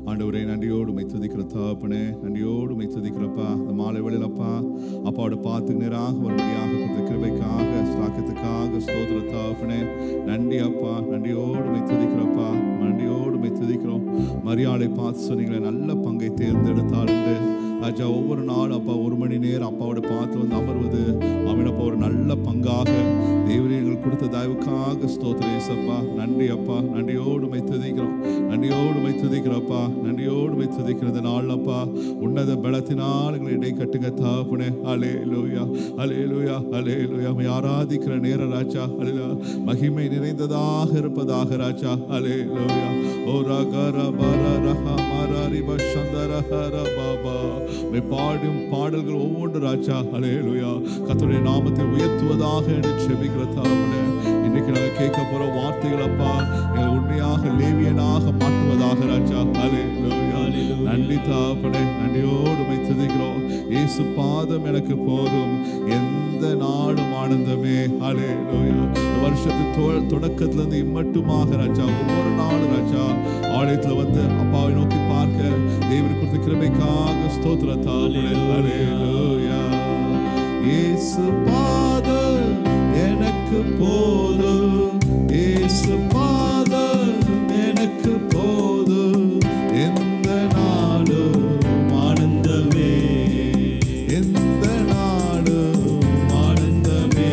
ஆண்டவரே நன்றியோடு மை துதிக்கிற தகப்பனே நன்றியோடு மை துதிக்கிறப்பா இந்த மாலை வேளையிலப்பா அப்பாவோட பார்த்துக்கு நேராக வரும்படியாக கொடுத்த கிருபைக்காக ஸ்லாக்கத்துக்காக ஸ்தோத்திர தகப்பனே நன்றி அப்பா நன்றியோடு மை துதிக்கிறப்பா நன்றியோடு மை துதிக்கிறோம் மரியாதை பார்த்து சொன்னீங்களே நல்ல பங்கை தேர்ந்தெடுத்தாள் என்று ராஜா ஒவ்வொரு நாளும் அப்பா ஒரு மணி நேரம் அப்பாவோட பார்த்து வந்து அமர்வது அவனப்பா ஒரு நல்ல பங்காக தேவரே எங்களுக்கு கொடுத்த தயவுக்காக ஸ்தோத்திரம் ஏசப்பா நன்றி அப்பா நன்றியோடு மை துதிக்கிறோம் நன்றியோடு மை துதிக்கிறப்பா நன்றியோடு மை துதிக்கிறது நாள் அப்பா உன்னத பலத்தினால் எங்களை இடை கட்டுங்க தாப்புனே அலே லோயா அலே லோயா அலே லோயா மை ஆராதிக்கிற நேர ராஜா அலே மகிமை நிறைந்ததாக இருப்பதாக ராஜா அலே லோயா ஓ ரகர பர ரஹ மரரி பஷந்தர ஹர பாபா மை பாடும் பாடல்கள் ஒவ்வொன்று ராஜா அலே லோயா கத்துடைய நாமத்தை உயர்த்துவதாக என்று செபிக்கிற தாப்புனே இன்னைக்கு நாங்கள் கேட்க போற வார்த்தைகள் அப்பா எங்களை உண்மையாக லேவியனாக மாற்றுவதாக ராஜா அலே லோயா நன்றி தாப்பனே நன்றியோடு மை துதிக்கிறோம் இயேசு பாதம் எனக்கு போதும் எந்த நாடும் ஆனந்தமே அலே லோயா இந்த வருஷத்து தொ- தொடக்கத்துல இருந்து இம்மட்டுமாக ராஜா ஒவ்வொரு நாளும் ராஜா ஆலயத்துல வந்து அப்பாவை நோக்கி பார்க்க தேவன் கொடுத்த கிருபைக்காக ஸ்தோத்திர தாப்பனே அலே லோயா இயேசு பாதம் எனக்கு போதும் இயேசு பாதம் எனக்கு போதும் எந்த நாளும் ஆனந்தமே எந்த நாளும் ஆனந்தமே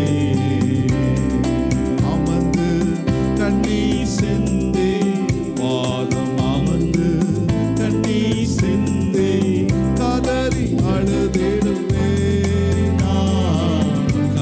அமர்ந்து கண்ணீர் சிந்தி பாதம் அமர்ந்து கண்ணீர் சிந்தி கதறி அழுதிடுவே நான்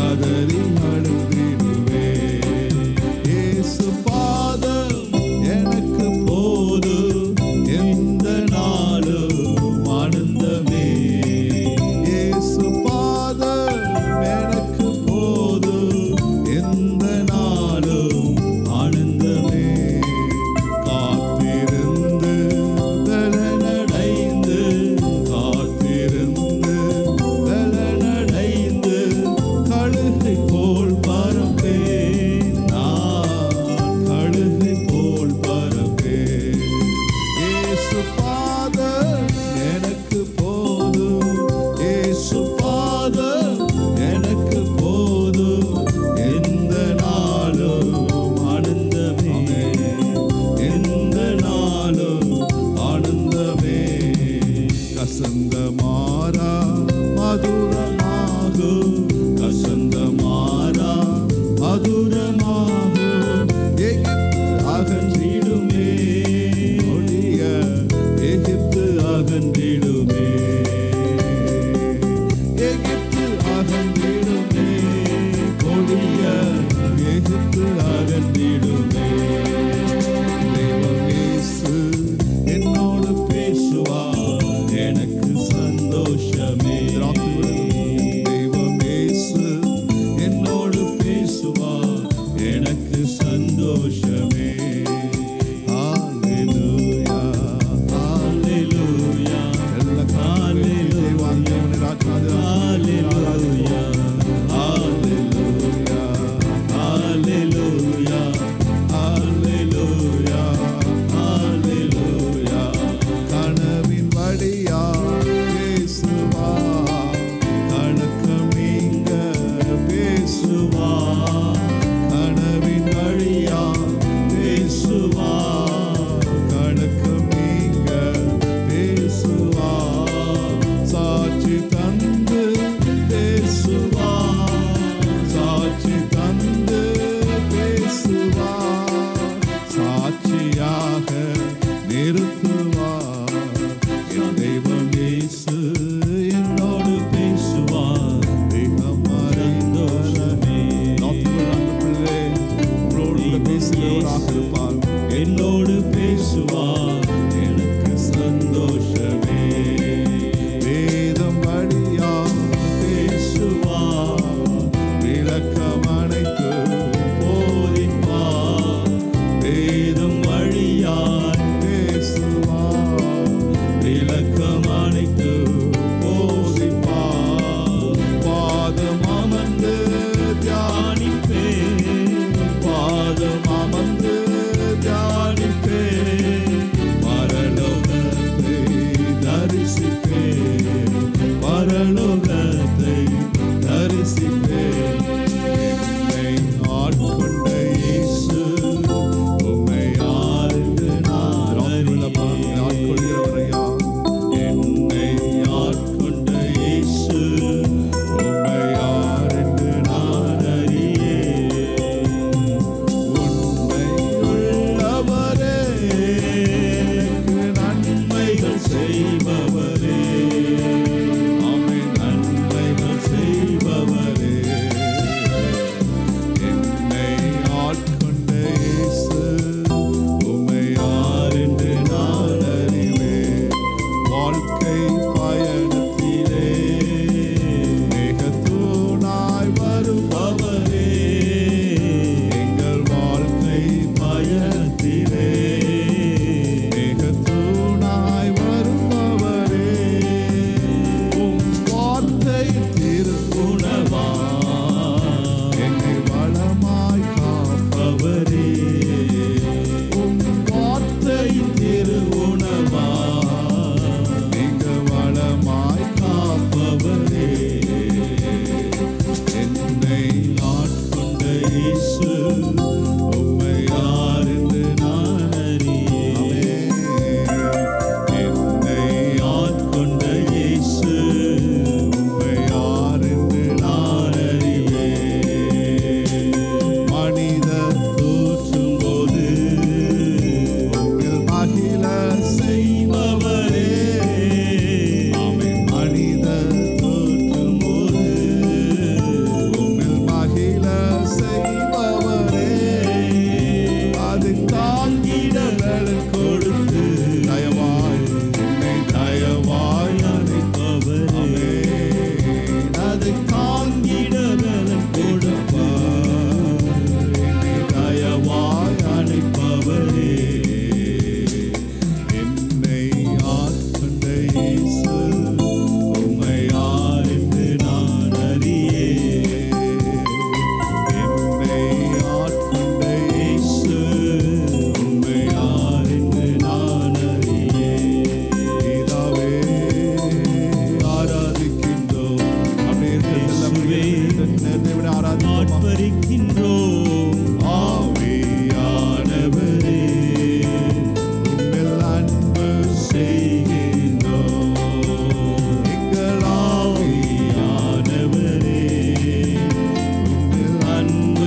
செய்கின்றோம் எங்கள் ஆவியானவரே உம்மில் அன்பு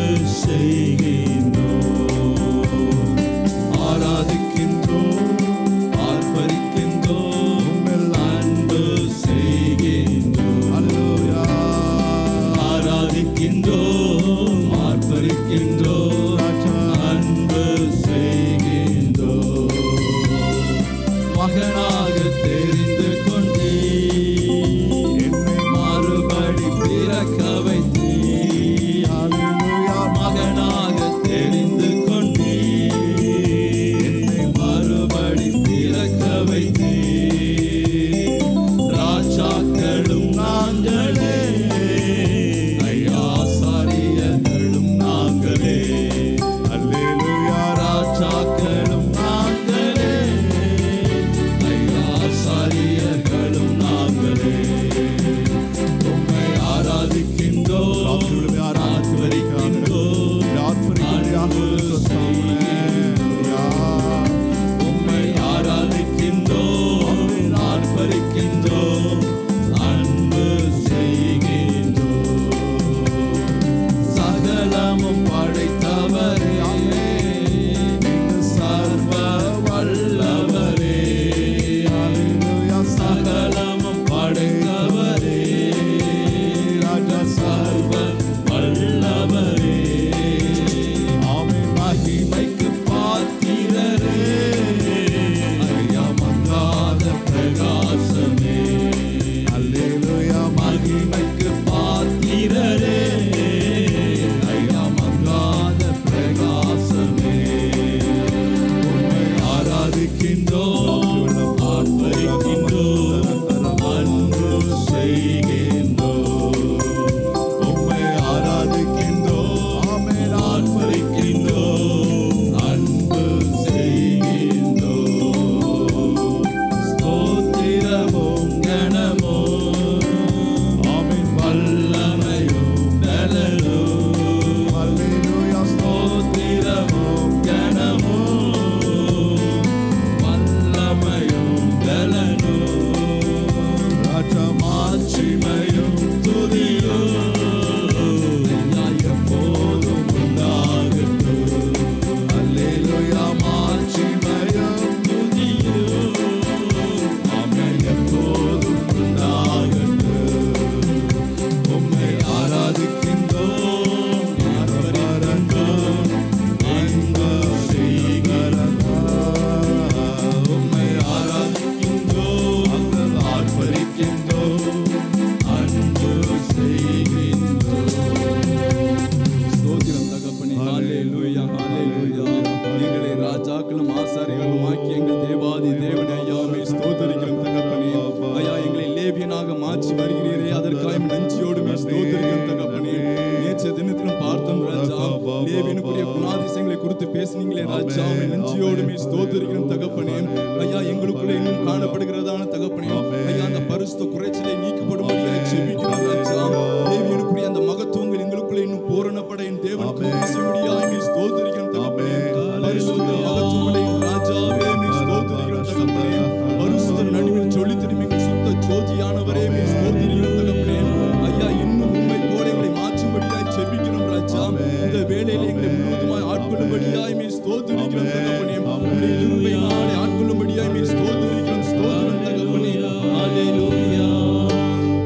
செய்கின்றோம் ஆராதிக்கின்றோம் ஆர்ப்பரிக்கின்றோம் உம்மில் அன்பு செய்கின்றோம் அல்லேலூயா ஆராதிக்கின்றோம் ஆர்ப்பரிக்கின்றோம் அன்பு செய்கின்றோம் மகனாக தெரிந்து கொண்டீ என்னை மறுபடி பிறக்க வைத்தீ மகனாக தெரிந்து கொண்டீ என்னை மறுபடி பிறக்க வைத்தீ ராஜாக்களும் நாங்களே ஐயா சாரியர்களும் நாங்களே அல்லேலூயா ராஜாக்களும் நாங்களே ஐயா சாரியர்களும் நாங்களே உம்மை ஆராதிக்கின்றோம் ஆராதிக்கின்றோம் அன்பு செய்கின்றோம். உம்மை ஆராதிக்கின்றோம் ஆர்ப்பரிக்கின்றோம் அன்பு செய்கின்றோம் சகலமும் படைத்தவரே சர்வ வல்லவரே சகலமும் படைத்தவரே ராஜா சர்வ வல்லவரே மகிமைக்கு பாத்திரரே ஐயா மங்காத பிரகாசமே அல்லேலூயா மகிமைக்கு பாத்திரரே ஐயா மங்காத பிரகாசமே உம்மை ஆராதிக்கின்றோம் ஆர்ப்பரிக்கின்றோம் அன்பு செய்கின்றோம் உம்மை ஆராதிக்கின்றோம் ஆர்ப்பரிக்கின்றோம் அன்பு செய்கின்றோம் ஸ்தோத்திரமும் கணமும் ஆமென் வல்லமையும் பலனும் அல்லேலூயா ஸ்தோத்திரமும் கணமும் வல்லமையும் பலனும் ராஜமாட்சிமையும் துதியும் எப்போதும் உண்டாகட்டும் அல்லேலூயா மாட்சிமையும் துதியும் ஆமென் எப்போதும் உண்டாகட்டும் உம்மை ஆராதிக்கின்றோம் ஆராதிக்கின்றோம் அன்பு செய்கிறோம் உம்மை ஆராதிக்கின்றோம் ஆர்ப்பரிக்கின்றோம் அன்பு செய்கின்றோம் ஸ்தோத்திரம் தகப்பனே ஹalleluya ஹalleluya எங்களை ராஜாக்களும் ஆசாரிகளும் ஆக்கி எங்கள் தேவாதி தேவனே ஐயாவே ஸ்தோத்திரிக்கிறோம் தகப்பனே ஐயா எங்களை லேவியனாக மாற்றி வருகிறீரே அதற்காக நன்றியோடுமே ஸ்தோத்திரிக்கிறோம் தகப்பனே நேற்று தினத்திலும் பார்த்தோம் ராஜா லேவியனுக்குரிய குணாதிசயங்களை குறித்து பேசுனீங்களே ராஜா உம்மை நன்றியோடுமே ஸ்தோத்திரிக்கிறோம் தகப்பனே ஐயா எங்களுக்குள்ளே இன்னும் காணப்படுகிறதான தகப்பனே ஐயா அந்த பரிசுத்த குறைச்சலை நீக்கப்படும்படியாக ஜெபிக்கிறோம் ராஜா லேவியனுக்குரிய அந்த மகத்துவங்கள் எங்களுக்குள்ளே இன்னும் பூரணப்பட என் தேவனுக்கு ஆசைப்படியாக ஸ்தோத்திரிக்கிறோம் தகப்பனே பரிசுத்த மகத்துவங்களை ராஜாவே மீ ஸ்தோத்திரிக்கிறோம் தகப்பனே பரிசுத்த நடுவில் சொல்லி திரும்பி சுத்த ஜோதியானவரே மீ ஸ்தோத்திரிக்கிறோம் தகப்பனே ஐயா இன்னும் உண்மை போல எங்களை மாற்றும்படியாய் ஜெபிக்கிறோம் ராஜா இந்த வேளையில எங்களை முழுவதுமாய் ஆட்கொள்ளும்படியாய் மீ ஸ்தோத்திரிக்கிறோம் தகப்பனே உம்முடைய இரும்பை நாளை ஆட்கொள்ளும்படியாய் மீ ஸ்தோத்திரிக்கிறோம் ஸ்தோத்திரம் தகப்பனே ஹalleluya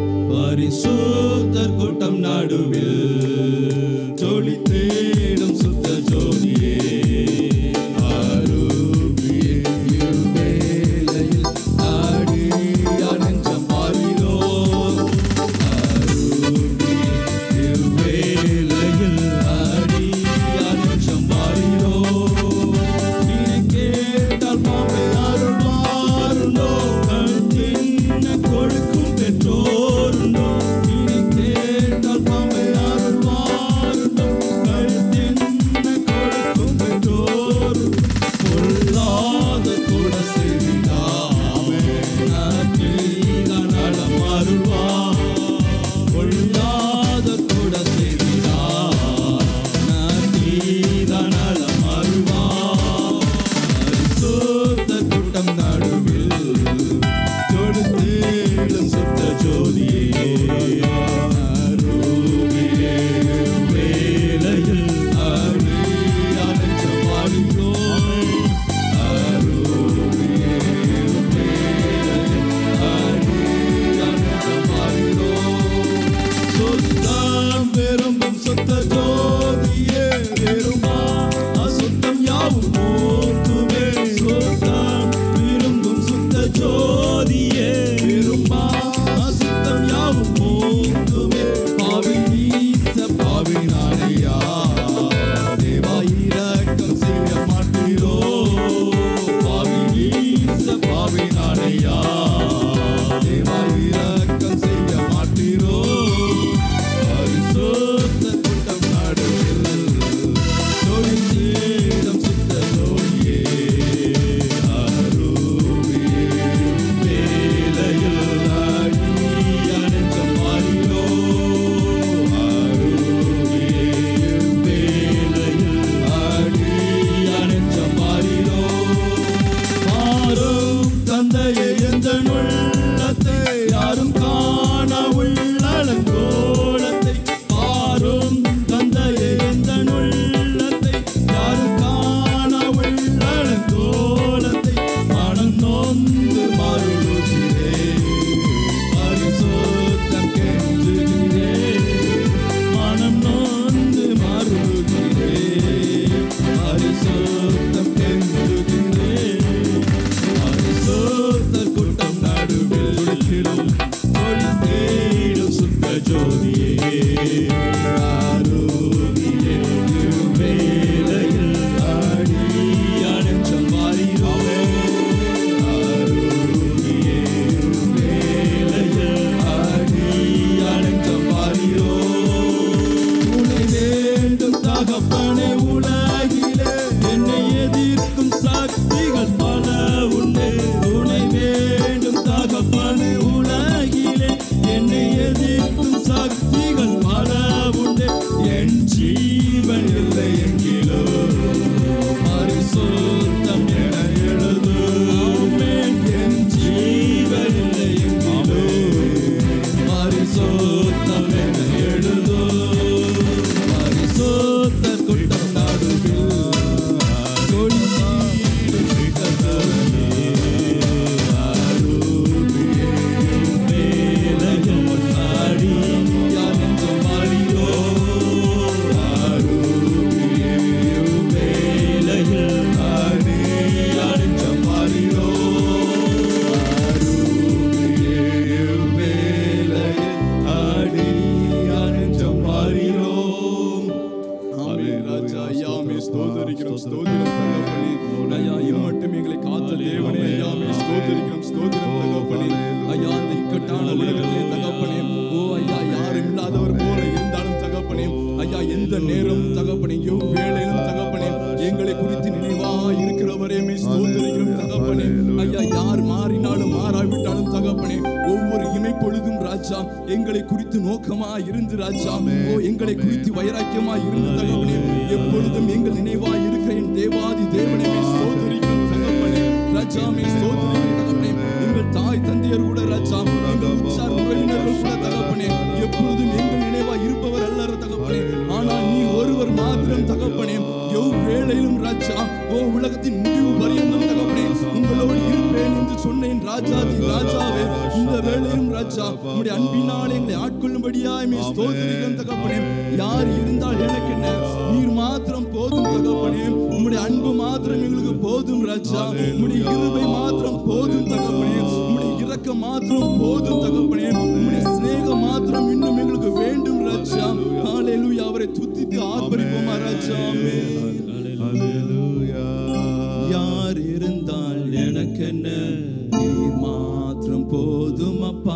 மாறினாலும் மாறாவிட்டாலும் தகப்பனே ஒவ்வொரு இமை பொழுதும் ராஜா எங்களை குறித்து நோக்கமா இருந்து ராஜா ஓ எங்களை குறித்து வைராக்கியமா இருந்து தகப்பனே எப்பொழுதும் எங்கள் நினைவா இருக்கிற என் தேவாதி தேவனே சோதரிக்கும் தகப்பனே ராஜாமே சோதரிக்கும் தகப்பனே எங்கள் தாய் தந்தையர் கூட ராஜா எங்கள் உற்சார் உறவினர்கள் கூட தகப்பனே எப்பொழுதும் எங்கள் நினைவா இருப்பவர் அல்லற தகப்பனே ஆனால் நீ ஒருவர் மாத்திரம் தகப்பனே எவ்வேளையிலும் ராஜா ஓ உலகத்தின் முடிவு பரியந்தம் தகப்பனே உங்களோடு இருப்பேன் என்று சொன்னேன் ராஜாதி ராஜாவே இந்த வேளையும் ராஜா உம்முடைய அன்பினால் எங்களை ஆட்கொள்ளும்படியாய் மே ஸ்தோத்திரிக்கிறேன் தகப்பனே யார் இருந்தால் எனக்கு என்ன நீர் மாத்திரம் போதும் தகப்பனே உம்முடைய அன்பு மாத்திரம் எங்களுக்கு போதும் ராஜா உம்முடைய கிருபை மாத்திரம் போதும் தகப்பனே உம்முடைய இரக்கம் மாத்திரம் போதும் தகப்பனே உம்முடைய சிநேகம் மாத்திரம் இன்னும் எங்களுக்கு வேண்டும் ராஜா ஹalleluya அவரை துதித்து ஆர்ப்பரிப்போமா ராஜா ஆமென் Hallelujah. யார் இருந்தால் எனக்கு என்ன நீர் மாத்திரம் போதும் அப்பா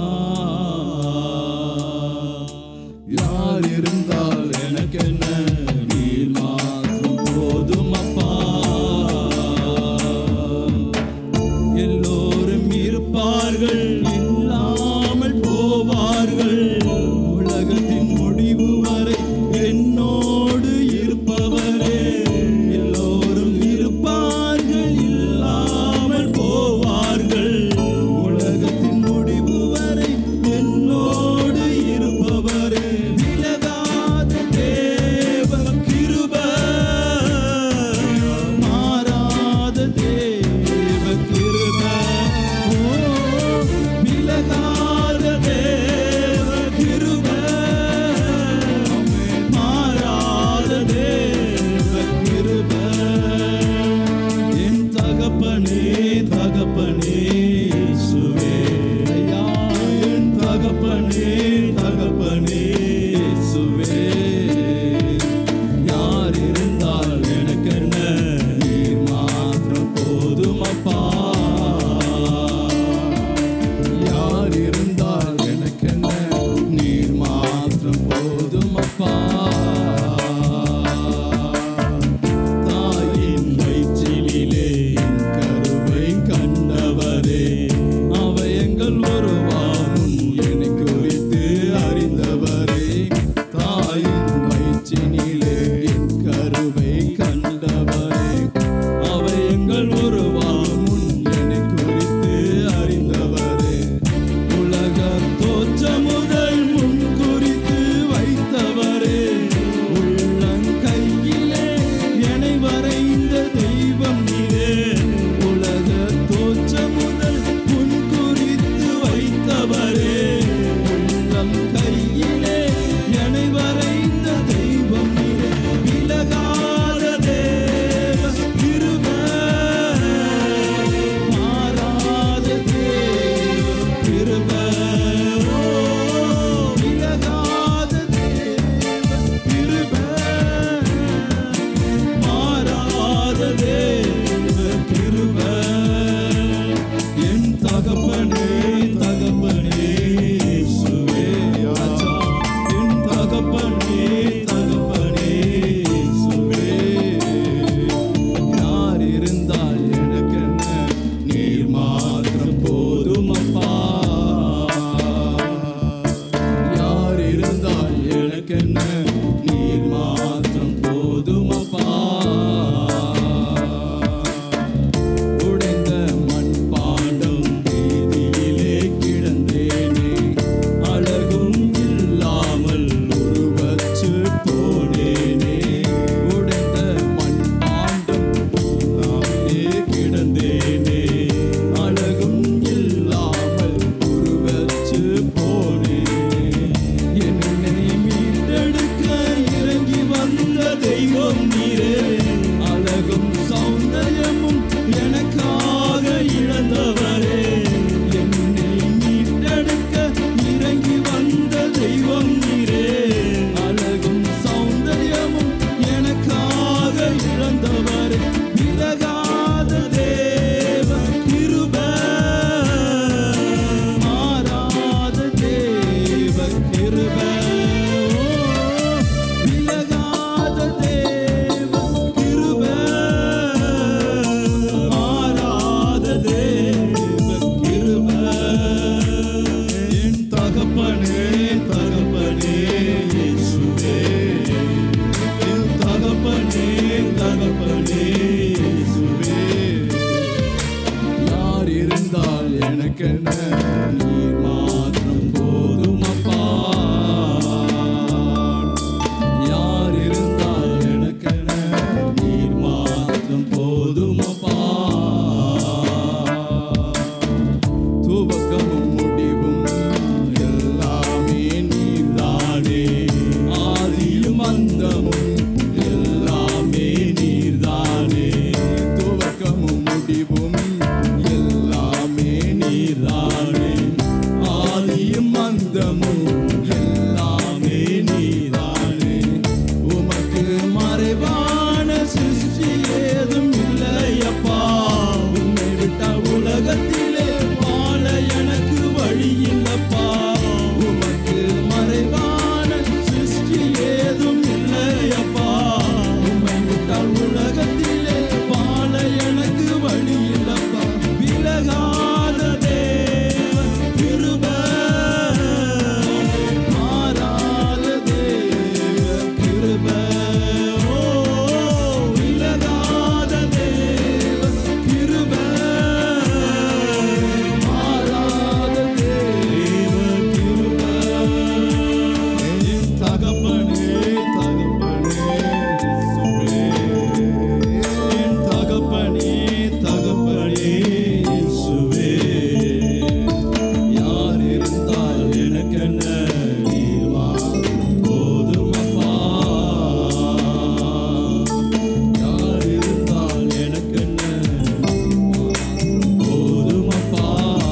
யார் இருந்தால் எனக்கு என்ன நீர் மாத்திரம் போதும் அப்பா எல்லோரும் இருப்பார்கள் இல்லாமல் போவார்கள் உலகத்தின் முடிவு வரை என்னோடு இருப்பவரே எல்லோரும் இருப்பார்கள் இல்லாமல் போவார்கள் உலகத்தின் முடிவு வரை என்னோடு இருப்பவரே விலகாத தேவ கிருப மாறாத தேவ கிருப ஓ விலகாத தேவ கிருப மாறாத தேவ கிருப என் தகப்பனே தகப்பனே இயேசுவே ஐயா என் தகப்பனே தகப்பனே இயேசுவே யார் இருந்தால் எனக்கு என்ன நீர் மாத்திரம் போதும் அப்பா யார் இருந்தால் எனக்கு என்ன நீர் மாத்திரம் போதும் அப்பா தாயின் வயிற்றிலே என் கருவை கண்டவரே அவை எங்கள் ஒருவாரும் என்னை குறித்து அறிந்தவரே தாயின் வயிற்றினிலே என் கருவை கண்டவரே அவை எங்கள் ஒருவாரும் என்னை குறித்து அறிந்தவரே உலக தோற்றம் முதல் முன் குறித்து வைத்தவரே உள்ளங்கையிலே என்னை வரைந்த தெய்வம் நீரே உலக தோற்றம் முதல் முன் குறித்து வைத்தவரே உள்ளம் கையிலே என்னை வரைந்த தெய்வம் நீரே விலகாத தேவ கிருபை மாறாத தேவ கிருபை ஓ விலகாத தேவ கிருபை மாறாத தேவ கிருபை என் தகப்பனே தகப்பனே இயேசுவே ராஜா என் தகப்பனே தகப்பனே இயேசுவே யார் இருந்தால் எனக்கு என்ன நீர் மாத்திரம் போதும் அப்பா யார் இருந்தால் எனக்கு என்ன நீர் மாத்திரம் போதும் அப்பா உடைந்த மண் பாண்டம் வீதியிலே கிடந்தேனே எனக்கென்ன நீர் மாத்திரம் போதுமப்பா யார் இருந்தால் எனக்கென்ன நீர் மாத்திரம் போதுமப்பா துவக்கமும் முடிவும் எல்லாமே நீர்தானே ஆதியும் அந்தமும் எல்லாமே நீர்தானே துவக்கமும் முடிவும் எல்லாமே நீர்தானே ஆதியும் அந்தமும் எல்லாமே நீர்தானே உமக்கு மறைவான சிருஷ்டி ஏதும் இல்லையப்பா உன்னை விட்ட உலகத்திலே வாழ எனக்கு வழி இல்லப்பா உமக்கு மறைவான சிருஷ்டி ஏதும் இல்லையப்பா உம்மை விட்டால் உலகத்திலே வாழ எனக்கு வழி இல்லப்பா விலகாத தேவன் கிருபை மாறாத தேவன் கிருபை ஓ விலகாத தேவன் கிருபை மாறாத தேவன் கிருபை என் தகப்பனே தகப்பனே இயேசுவே. என் தகப்பனே தகப்பனே இயேசுவே. யார் இருந்தால் எனக்கென்ன நீர் மாத்திரம் போதுமப்பா யார் இருந்தால் எனக்கென்ன போதுமப்பா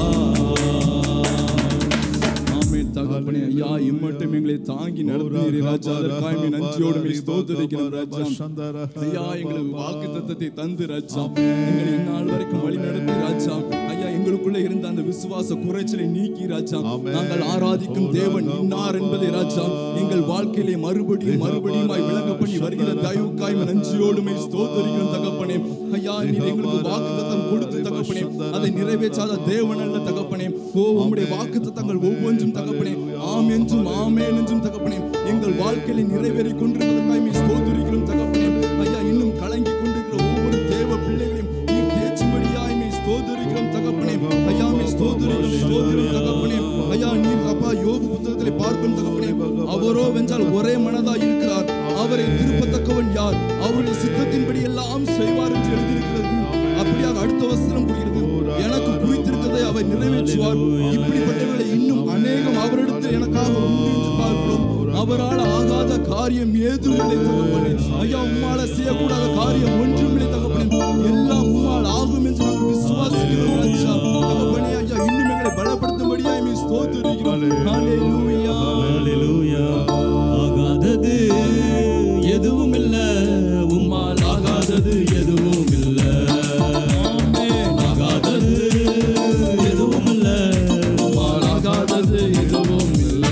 ஆமென் தகப்பனே ஐயா இம்மட்டும் எங்களை தாங்கி நடத்துகிறீரே ராஜா அதற்காக உம்மை நன்றியோடு உம்மை ஸ்தோத்திரிக்கிறோம் ராஜா ஐயா எங்களுக்கு வாக்கு தத்தத்தை தந்து ராஜா எங்களை இந்நாள் வரைக்கும் வழி நடத்தி ராஜா ஐயா எங்களுக்குள்ள இருந்த அந்த விசுவாச குறைச்சலை நீக்கி ராஜா ஆமென். நாங்கள் ஆராதிக்கும் தேவன் இன்னார் என்பதை ராஜா எங்கள் வாழ்க்கையிலே மறுபடியும் மறுபடியுமாய் விளங்க பண்ணி வருகிற தயவுக்காய் உம்மை நன்றியோடுமை ஸ்தோத்திரிக்கிறோம் தகப்பனே ஐயா நீர் எங்களுக்கு வாக்கு தத்தம் கொடுத்து தகப்பனே அதை நிறைவேற்றாத தேவன் அல்ல தகப்பனே ஓ உம்முடைய வாக்கு தத்தங்கள் ஒவ்வொன்றும் தகப்பனே ஆம் என்றும் ஆமேன் என்றும் தகப்பனே எங்கள் வாழ்க்கையில நிறைவேறி கொண்டிருப்பதற்காக உம்மை ஸ்தோத்திரிக்கிறோம் தகப்பனே ஐயா இன்னும் கலங்கி கொண்டிருக்கிற ஒவ்வொரு தேவ பிள்ளைகளையும் நீர் தேய்ச்சும்படியாய் உம்மை ஸ்தோத்திரிக்கிறோம் தகப்பனே ஐயா உம்மை ஸ்தோத்திரிக்கிறோம் ஸ்தோத்திரம் தகப்பனே ஐயா நீர் அப்பா யோபு புத்தகத்திலே பார்க்கும் தகப்பனே அவரோ வென்றால் ஒரே மனதா இருக்கிறார் அவரை திருப்பத்தக்கவன் யார் அவருடைய சித்தத்தின்படி எல்லாம் செய்வார் என்று எழுதியிருக்கிறது அப்படியாக அடுத்த வசனம் புரிகிறது எனக்கு குறித்திருக்கிறதை அவர் நிறைவேற்றுவார் இப்படிப்பட்டவர்களை இன்னும் அநேகம் அவரிடத்தில் எனக்காக உண்டு என்று பார்க்கிறோம் அவரால் ஆகாத காரியம் ஏதும் இல்லை தகப்பனே ஐயா உம்மால செய்யக்கூடாத காரியம் ஒன்றும் இல்லை தகப்பனே எல்லாம் உம்மால் ஆகும் என்று நாங்கள் விசுவாசிக்கிறோம் ராஜா தகப்பனே ஐயா இன்னும் எங்களை பலப்படுத்தும்படியா இமை ஸ்தோத்திரிக்கிறோம் ஹalleluya ஹalleluya ஆகாதது எதுவும் இல்ல உம்மால் ஆகாதது எதுவும் இல்ல ஆமென் ஆகாதது எதுவும் இல்ல உம்மால் ஆகாதது எதுவும் இல்லை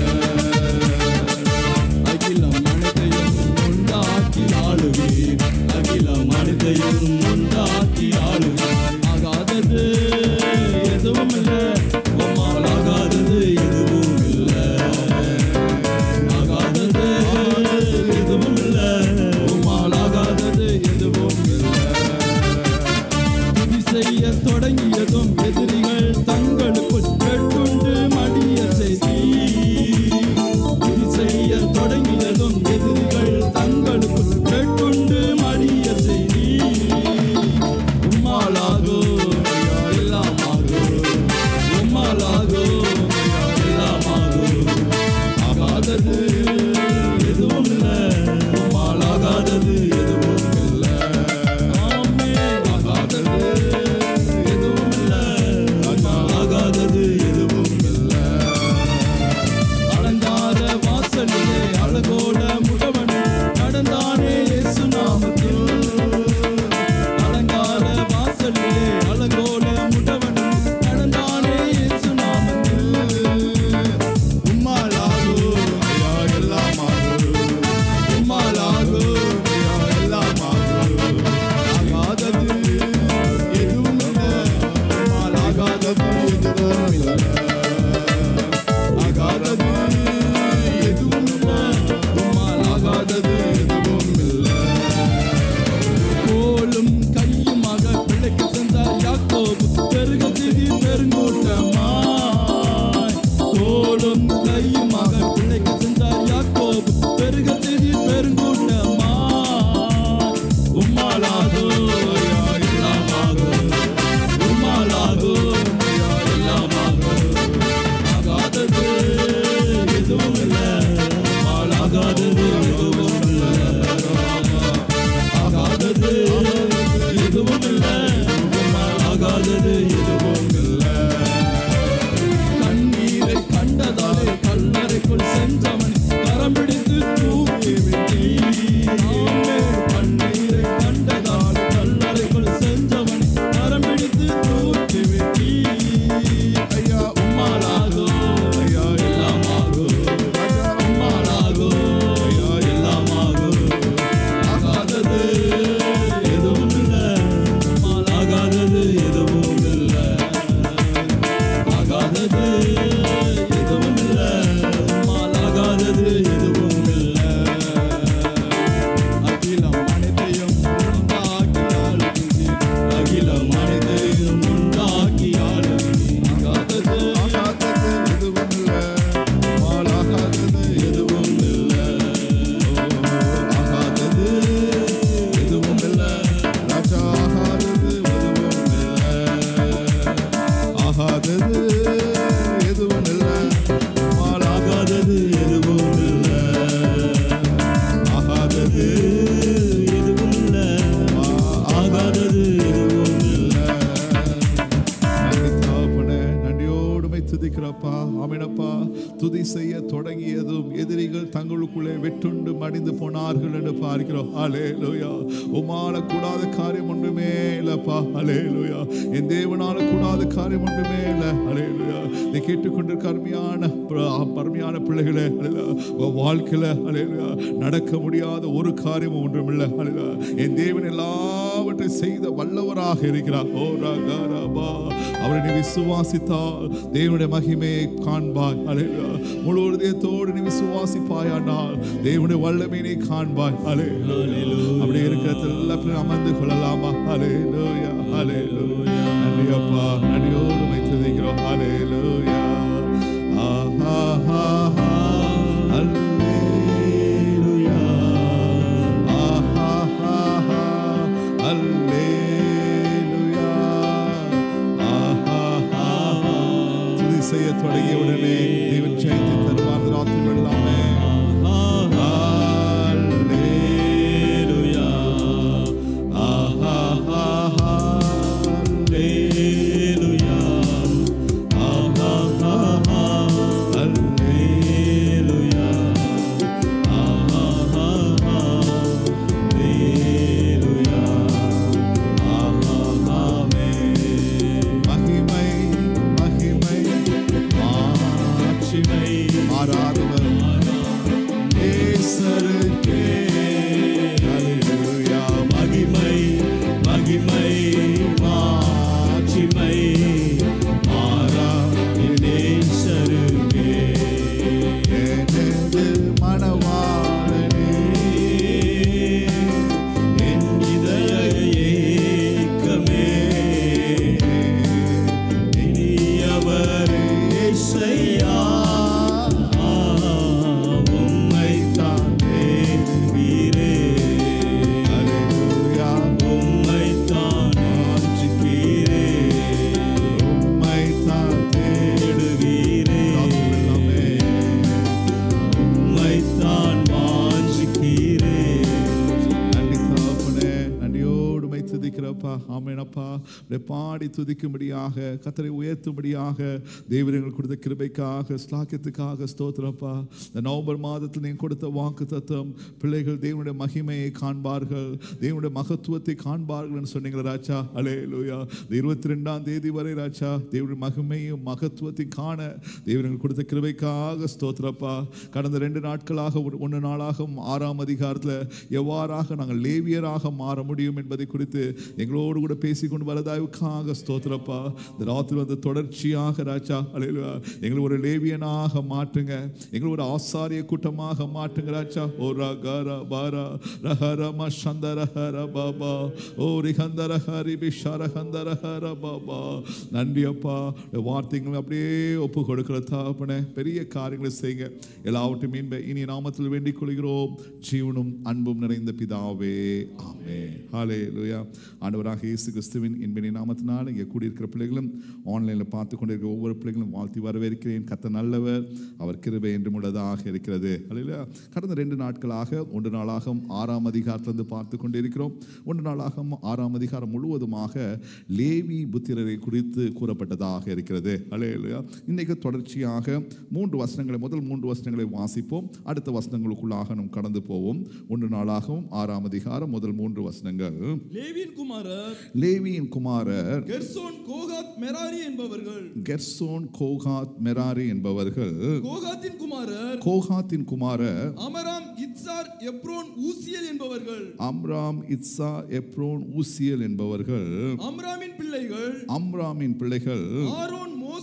அகிலம் அனைத்தையும் உண்டாக்கி ஆளுவீர் அகிலம் அனைத்தையும் உண்டாக்கி ஆளுவீர் ஆகாதது எதுவும் இல்லை உம்மால் ஆகாதது எதுவும் இல்ல ஆகாதது எதுவும் இல்ல உம்மால் ஆகாதது எதுவும் இல்லை துதி செய்ய தொடங்கியதும் எதிரிகள் தங்களுக்குள் கேட்டுண்டு மடிய செய்தி துதி செய்ய தொடங்கியதும் எதிரிகள் தங்களுக்குள் கேட்டுண்டு மடிய செய்தி உம்மாலாகோ எல்லாம் ஆகும் ஆகாதது எதுவும் இல்லை ஆகாதது எதுவும் இல்லை ஆகாதது எதுவும் இல்லை ஆகாதது எதுவும் இல்லை நன்றி தகப்பனே. நன்றியோடுமை துதிக்கிறப்பா ஆமெனப்பா துதி செய்ய தொடங்கியதும் எதிரிகள் தங்களுக்குள்ளே வெட்டுண்டு மடிந்து போனார்கள் என்று பார்க்கிறோம் அலே லோயா உமால கூடாத காரியம் ஒன்றுமே இல்லப்பா அலே லோயா என் தேவனால கூடாத காரியம் ஒன்றுமே இல்லை அலே லோயா நீ கேட்டுக்கொண்டிருக்க அருமையான பிர- அருமையான பிள்ளைகளே அல்லேலூயா. உன் வாழ்க்கையில அல்லேலூயா நடக்க முடியாத ஒரு காரியமும் ஒன்றும் இல்லை அல்லேலூயா. என் தேவன் எல்லாவற்றையும் செய்த வல்லவராக இருக்கிறார் ஓ ராகா ராபா அவரை நீ விசுவாசித்தால் தேவனுடைய மகிமையை காண்பாய் அல்லேலூயா. முழு இதயத்தோடு நீ விசுவாசிப்பாயானால் தேவனுடைய வல்லமை நீ காண்பாய் அலே அப்படி இருக்கிற எல்லா பேரும் அமர்ந்து கொள்ளலாமா அலே லோயா அலே நன்றி அப்பா நன்றியோடு உம்மை துதிக்கிறோம் அலே லோயா ஆஹா ஆஹா அல்லேலூயா ஆஹா ஆஹா அல்லேலூயா ஆஹா ஆஹா துதி செய்ய தொடங்கிய உடனே தேவன் ஜெயத்தை தருவார் இந்த ராத்திரி வெள்ளாமே Hallelujah. ஆஹா ஆஹா Hallelujah. Ah, ah, ah, ah. Hallelujah. Ah, ah, ah, ah. Hallelujah. Ah, ah, amen. மகிமை மகிமை மாட்சிமை மாறாதவர் நேசருக்கே அல்லேலூயா மகிமை மகிமை மாட்சிமை மாறா நேசருக்கே எனது மணவாளனே என் இதய ஏக்கமே இனியவரே இசையா உம்மைத்தான் தேடுகிறே அல்லேலூயா உம்மைத்தான் வாஞ்சிக்கிறே உம்மைத்தான் தேடுகிறே தேடுகிறோமே உம்மைத்தான் வாஞ்சிக்கிறே நன்றி தகப்பனே நன்றியோடு மை துதிக்கிறப்பா ஆமேனப்பா உம்மை பாடி துதிக்கும்படியாக கத்தரை உயர்த்தும்படியாக தேவன் எங்களுக்கு கொடுத்த கிருபைக்காக ஸ்லாக்கியத்துக்காக ஸ்தோத்திரப்பா இந்த நவம்பர் மாதத்தில் நீங்கள் கொடுத்த வாக்கு தத்துவம் பிள்ளைகள் தேவனுடைய மகிமையை காண்பார்கள் தேவனுடைய மகத்துவத்தை காண்பார்கள் என்று சொன்னீங்களா ராஜா அலே லூயா இந்த இருபத்தி ரெண்டாம் தேதி வரை ராஜா தேவனுடைய மகிமையும் மகத்துவத்தையும் காண தேவன் எங்களுக்கு கொடுத்த கிருபைக்காக ஸ்தோத்திரப்பா கடந்த ரெண்டு நாட்களாக ஒரு- ஒன்று நாளாகவும் ஆறாம் அதிகாரத்தில் எவ்வாறாக நாங்கள் லேவியராக மாற முடியும் என்பதை குறித்து எங்களோடு கூட பேசிக்கொண்டு வரதாவுக்காக ஸ்தோத்திரப்பா இந்த ராத்திரி வந்து தொடர்ச்சியாக ராஜா அலையிலுவா எங்களை ஒரு லேவியனாக மாற்றுங்க எங்களை ஒரு ஆசாரிய கூட்டமாக மாற்றுங்க ராஜா ஓ ரகர பாரா ரஹரம சந்தரஹர பாபா ஓ ரிஹந்தர ஹரி பிஷார ஹந்தர ஹர பாபா நன்றி அப்பா இந்த வார்த்தைகளை அப்படியே ஒப்பு கொடுக்கிற தாப்பனே பெரிய காரியங்களை செய்யுங்க எல்லாவற்றையும் மீன்ப இனி நாமத்தில் வேண்டிக் கொள்கிறோம் ஜீவனும் அன்பும் நிறைந்த பிதாவே ஆமே ஹாலே லூயா ஆண்டவராக இயேசு கிறிஸ்துவின் இன்பினி நாமத்தினால் இங்கே கூடியிருக்கிற பிள்ளைகளும் ஆன்லைனில் பார்த்து கொண்டிருக்கிற ஒவ்வொரு பிள்ளைகளும் வாழ்த்தி வரவேற்கிறேன் கத்த நல்லவர் அவர் கிருபை என்றும் உள்ளதாக இருக்கிறது அல்லையா கடந்த ரெண்டு நாட்களாக ஒன்று நாளாக ஆறாம் அதிகாரத்திலிருந்து பார்த்து கொண்டிருக்கிறோம் ஒன்று நாளாக ஆறாம் அதிகாரம் முழுவதுமாக லேவி புத்திரரை குறித்து கூறப்பட்டதாக இருக்கிறது அல்லையா இன்னைக்கு தொடர்ச்சியாக மூன்று வசனங்களை முதல் மூன்று வசனங்களை வாசிப்போம் அடுத்த வசனங்களுக்குள்ளாக நாம் கடந்து போவோம் ஒன்று நாளாகவும் ஆறாம் அதிகாரம் முதல் மூன்று வசனங்கள் லேவியின் குமாரர் லேவியின் குமாரர் கெர்சோன் கோகாத் மெராரி என்பவர்கள் கெர்சோன் கோகாத் மெராரி என்பவர்கள் கோகாத்தின் குமாரர் கோகாத்தின் குமாரர் அமராம் இத்சார் எப்ரோன் ஊசியல் என்பவர்கள் அம்ராம் இத்சா எப்ரோன் ஊசியல் என்பவர்கள் அம்ராமின் பிள்ளைகள் அம்ராமின் பிள்ளைகள் ஆரோன் மோசே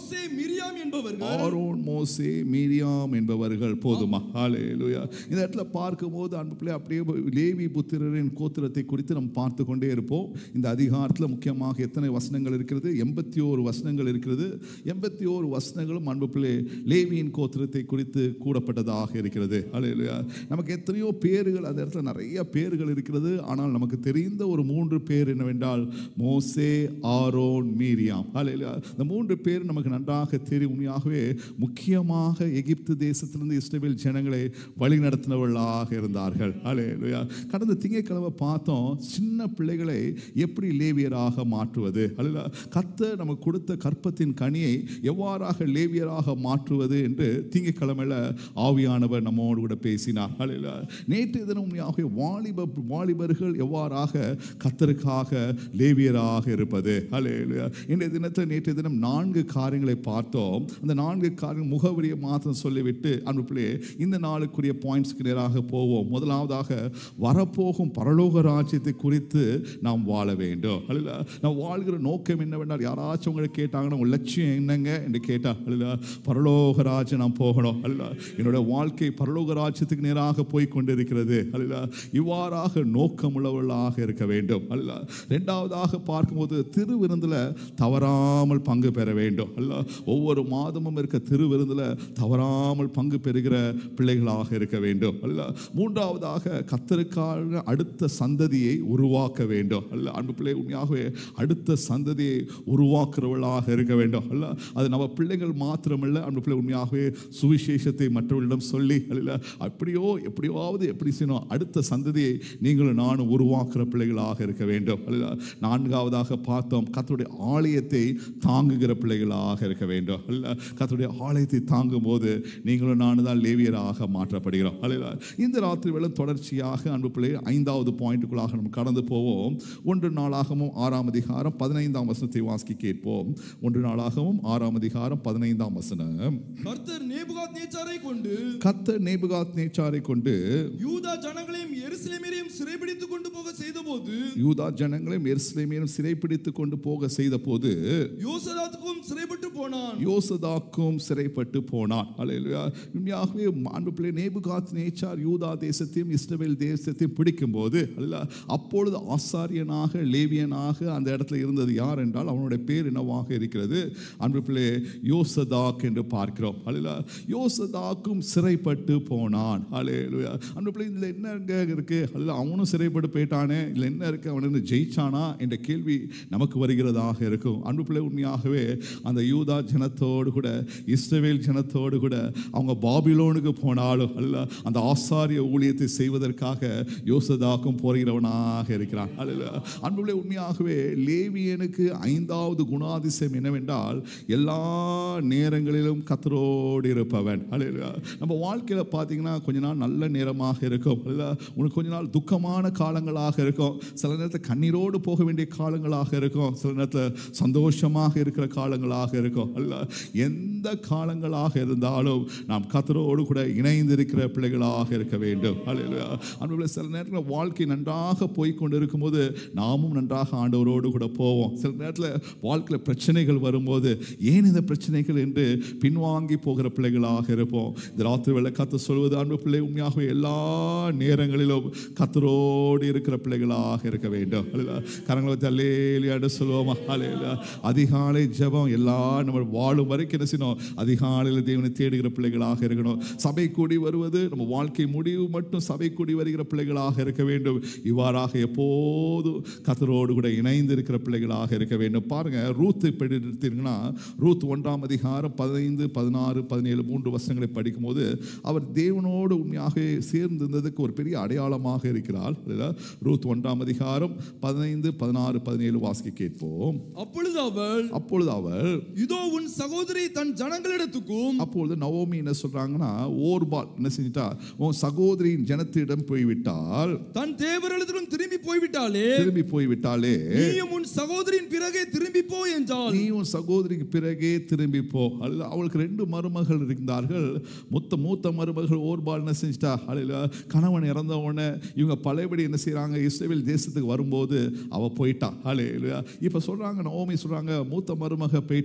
மோசே மிரியாம் என்பவர்கள் ஆரோன் மோசே மீரியாம் என்பவர்கள் போதுமா ஹalleluya இந்த இடத்துல பார்க்கும்போது அன்பு பிள்ளை அப்படியே லேவி புத்திரரின் கோத்திரத்தை குறித்து நம்ம பார்த்து கொண்டே இருப்போம் இந்த அதிகாரத்தில் முக்கியமாக எத்தனை வசனங்கள் இருக்கிறது எண்பத்தி ஓரு வசனங்கள் இருக்கிறது எண்பத்தி ஓரு வசனங்களும் அன்பு பிள்ளை லேவியின் கோத்திரத்தை குறித்து கூடப்பட்டதாக இருக்கிறது ஹalleluya நமக்கு எத்தனையோ பேர்கள் அந்த இடத்துல நிறைய பேர்கள் இருக்கிறது ஆனால் நமக்கு தெரிந்த ஒரு மூன்று பேர் என்னவென்றால் மோசே ஆரோன் மீரியாம் ஹalleluya இந்த மூன்று பேர் நமக்கு நன்றாக தெரியும் உண்மையாகவே முக்கியமாக எகிப்து தேசத்திலிருந்து இஸ்ரேல் ஜனங்களை வழி நடத்தினவர்களாக இருந்தார்கள் ஹalleluya கடந்த திங்கட்கிழமை பார்த்தோம் சின்ன பிள்ளைகளை எப்படி லேவியராக மாற்றுவது ஹalleluya கத்த நமக்கு கொடுத்த கற்பத்தின் கனியை எவ்வாறாக லேவியராக மாற்றுவது என்று திங்கட்கிழமையில ஆவியானவர் நம்மோடு கூட பேசினார் ஹalleluya நேற்று தினம் உண்மையாகவே வாலிப வாலிபர்கள் எவ்வாறாக கத்தருக்காக லேவியராக இருப்பது ஹalleluya இன்றைய தினத்தில் நேற்று தினம் நான்கு காரியங்களை பார்த்தோம் அந்த நான்கு காரியம் முகவரியை மாத்திரம் சொல்லிவிட்டு அன்பு பிள்ளையே இந்த நாளுக்குரிய பாயிண்ட்ஸ்க்கு நேராக போவோம் முதலாவதாக வரப்போகும் பரலோக ராஜ்யத்தை குறித்து நாம் வாழ வேண்டும் அல்ல நாம் வாழ்கிற நோக்கம் என்னவென்றால் யாராச்சும் உங்களை கேட்டாங்கன்னா உங்கள் லட்சியம் என்னங்க என்று கேட்டா அல்ல பரலோக ராஜ்யம் நாம் போகணும் அல்ல என்னோட வாழ்க்கை பரலோக ராஜ்யத்துக்கு நேராக போய் கொண்டிருக்கிறது அல்ல இவ்வாறாக நோக்கமுள்ளவர்களாக இருக்க வேண்டும் அல்ல ரெண்டாவதாக பார்க்கும்போது திருவிருந்தில் தவறாமல் பங்கு பெற வேண்டும் அல்ல ஒவ்வொரு மாதமும் இருக்க திருவிருந்தில் தவறாமல் பங்கு பெறுகிற பிள்ளைகளாக இருக்க வேண்டும் அல்ல மூன்றாவதாக கத்தருக்காக அடுத்த சந்ததியை உருவாக்க வேண்டும் அல்ல அன்பு பிள்ளை உண்மையாகவே அடுத்த சந்ததியை உருவாக்குறவர்களாக இருக்க வேண்டும் அல்ல அது நம்ம பிள்ளைகள் மாத்திரமல்ல அன்பு பிள்ளை உண்மையாகவே சுவிசேஷத்தை மற்றவர்களிடம் சொல்லி அல்ல அப்படியோ எப்படியாவது எப்படி செய்யணும் அடுத்த சந்ததியை நீங்களும் நானும் உருவாக்குற பிள்ளைகளாக இருக்க வேண்டும் அல்ல நான்காவதாக பார்த்தோம் கத்தருடைய ஆலயத்தை தாங்குகிற பிள்ளைகளாக இருக்க வேண்டும் அல்ல கத்தருடைய ஆலயத்தை தாங்கும் போது நீங்களும் நானும் தான் லேவியராக மாற்றப்படுகிறோம் அல்ல இந்த ராத்திரி வேளை தொடர்ச்சியாக அன்பு பிள்ளை ஐந்தாவது பாயிண்ட்டுக்குள்ளாக நம்ம கடந்து போவோம் ஒன்று நாளாகவும் ஆறாம் அதிகாரம் பதினைந்தாம் வசனத்தை வாசிக்க கேட்போம் ஒன்று நாளாகவும் ஆறாம் அதிகாரம் பதினைந்தாம் வசனம் கர்த்தர் நேபுகாத் நேச்சாரை கொண்டு கத்த நேபுகாத் நேச்சாரை கொண்டு யூதா ஜனங்களையும் எருசலேமையும் சிறைபிடித்துக் கொண்டு போக செய்தபோது யூதா ஜனங்களையும் எருசலேமையும் சிறைப்பிடித்து கொண்டு போக செய்த போது யோசதாத்துக்கும் சிறைப்பட்டு போனான் யோசதாக்கும் சிறைப்பட்டு போனான் அல்லேலூயா உண்மையாகவே அன்பு பிள்ளை நேபுகாத் நேச்சார் யூதா தேசத்தையும் இஸ்ரவேல் தேசத்தையும் பிடிக்கும்போது அல்ல அப்பொழுது ஆசாரியனாக லேவியனாக அந்த இடத்துல இருந்தது யார் என்றால் அவனுடைய பேர் என்னவாக இருக்கிறது அன்பு பிள்ளை யோசதாக் என்று பார்க்கிறோம் அல்ல யோசதாக்கும் சிறைப்பட்டு போனான் அல்லேலூயா அன்பு பிள்ளை இதில் என்ன இங்க இருக்கு அல்ல அவனும் சிறைப்பட்டு போயிட்டானே இல்லை என்ன இருக்கு அவன் என்ன ஜெயிச்சானா என்ற கேள்வி நமக்கு வருகிறதாக இருக்கும் அன்பு பிள்ளை உண்மையாகவே அந்த யூதா ஜனத்தோடு கூட இஸ்ரவேல் ஜனத்தோடு கூட அவங்க பாபிலோனுக்கு போனாலும் அல்ல அந்த ஆசாரிய ஊழியத்தை செய்வதற்காக யோசதாக்கும் போகிறவனாக இருக்கிறான் அல்ல அன்புள்ள உண்மையாகவே லேவியனுக்கு ஐந்தாவது குணாதிசயம் என்னவென்றால் எல்லா நேரங்களிலும் கத்தரோடு இருப்பவன் அல்ல நம்ம வாழ்க்கையில் பார்த்தீங்கன்னா கொஞ்ச நாள் நல்ல நேரமாக இருக்கும் அல்ல உனக்கு கொஞ்ச நாள் துக்கமான காலங்களாக இருக்கும் சில நேரத்தில் கண்ணீரோடு போக வேண்டிய காலங்களாக இருக்கும் சில நேரத்தில் சந்தோஷமாக இருக்கிற காலங்களாக இருக்கும் அல்ல எந்த காலங்களாக இருந்தாலும் நாம் கத்தரோடு கூட இணைந்திருக்கிற பிள்ளைகளாக இருக்க வேண்டும் அல்ல அன்புள்ள சில நேரத்தில் வாழ்க்கை நன்றாக போய் கொண்டு இருக்கும்போது நாமும் நன்றாக ஆண்டவரோடு கூட போவோம் சில நேரத்தில் வாழ்க்கையில் பிரச்சனைகள் வரும்போது ஏன் இந்த பிரச்சனைகள் என்று பின்வாங்கி போகிற பிள்ளைகளாக இருப்போம் இந்த ராத்திரி வேலை கத்து சொல்வது அன்பு பிள்ளை உண்மையாகவே எல்லா நேரங்களிலும் கத்தரோடு இருக்கிற பிள்ளைகளாக இருக்க வேண்டும் அல்ல கரங்களை வச்சு அல்லேலியாண்டு சொல்லுவோமா அல்லேலியா அதிகாலை ஜெபம் எல்லா நம்ம வாழும் வரைக்கும் என்ன செய்யணும் அதிகாலையில் தேவனை தேடுகிற பிள்ளைகளாக இருக்கணும் சபை கூடி வருவது நம்ம வாழ்க்கை முடிவு மட்டும் சபை கூடி வருகிற பிள்ளைகளாக இருக்க வேண்டும் இவ்வாறாக எப்போதும் கத்தரோடு கூட இணைந்து இருக்கிற பிள்ளைகளாக இருக்க வேண்டும் பாருங்க ரூத் இப்படி எடுத்தீங்கன்னா ரூத் ஒன்றாம் அதிகாரம் பதினைந்து பதினாறு பதினேழு மூன்று வருஷங்களை படிக்கும்போது அவர் தேவனோடு உண்மையாக சேர்ந்து இருந்ததுக்கு ஒரு பெரிய அடையாளமாக இருக்கிறார் இல்ல? ரூத் ஒன்றாம் அதிகாரம் பதினைந்து பதினாறு பதினேழு வாசிக்க கேட்போம் அப்பொழுது அவள் அப்பொழுது அவள் இதோ உன் சகோதரி தன் ஜனங்களிடத்துக்கும் அப்பொழுது நவோமி என்ன சொல்றாங்கன்னா ஓர்பால் என்ன செஞ்சிட்டா உன் சகோதரியின் ஜனத்திடம் போய்விட்டால் தன் தேவரிடத்திலும் திரும்பி போய்விட்டாளே திரும்பி போய்விட்டாலே நீயும் உன் சகோதரியின் பிறகே திரும்பி போ என்றாள் நீ உன் சகோதரிக்கு பிறகே திரும்பி போ அல்ல அவளுக்கு ரெண்டு மருமகள் இருந்தார்கள் மூத்த மூத்த மருமகள் ஓர்பால் என்ன செஞ்சிட்டா அல்ல கணவன் இறந்த உடனே இவங்க பழையபடி என்ன செய்றாங்க இஸ்ரேல் தேசத்துக்கு வரும்போது அவ போயிட்டா அல்ல இல்லையா இப்போ சொல்றாங்க நவோமி சொல்றாங்க மூத்த மருமக போயிட்டாலே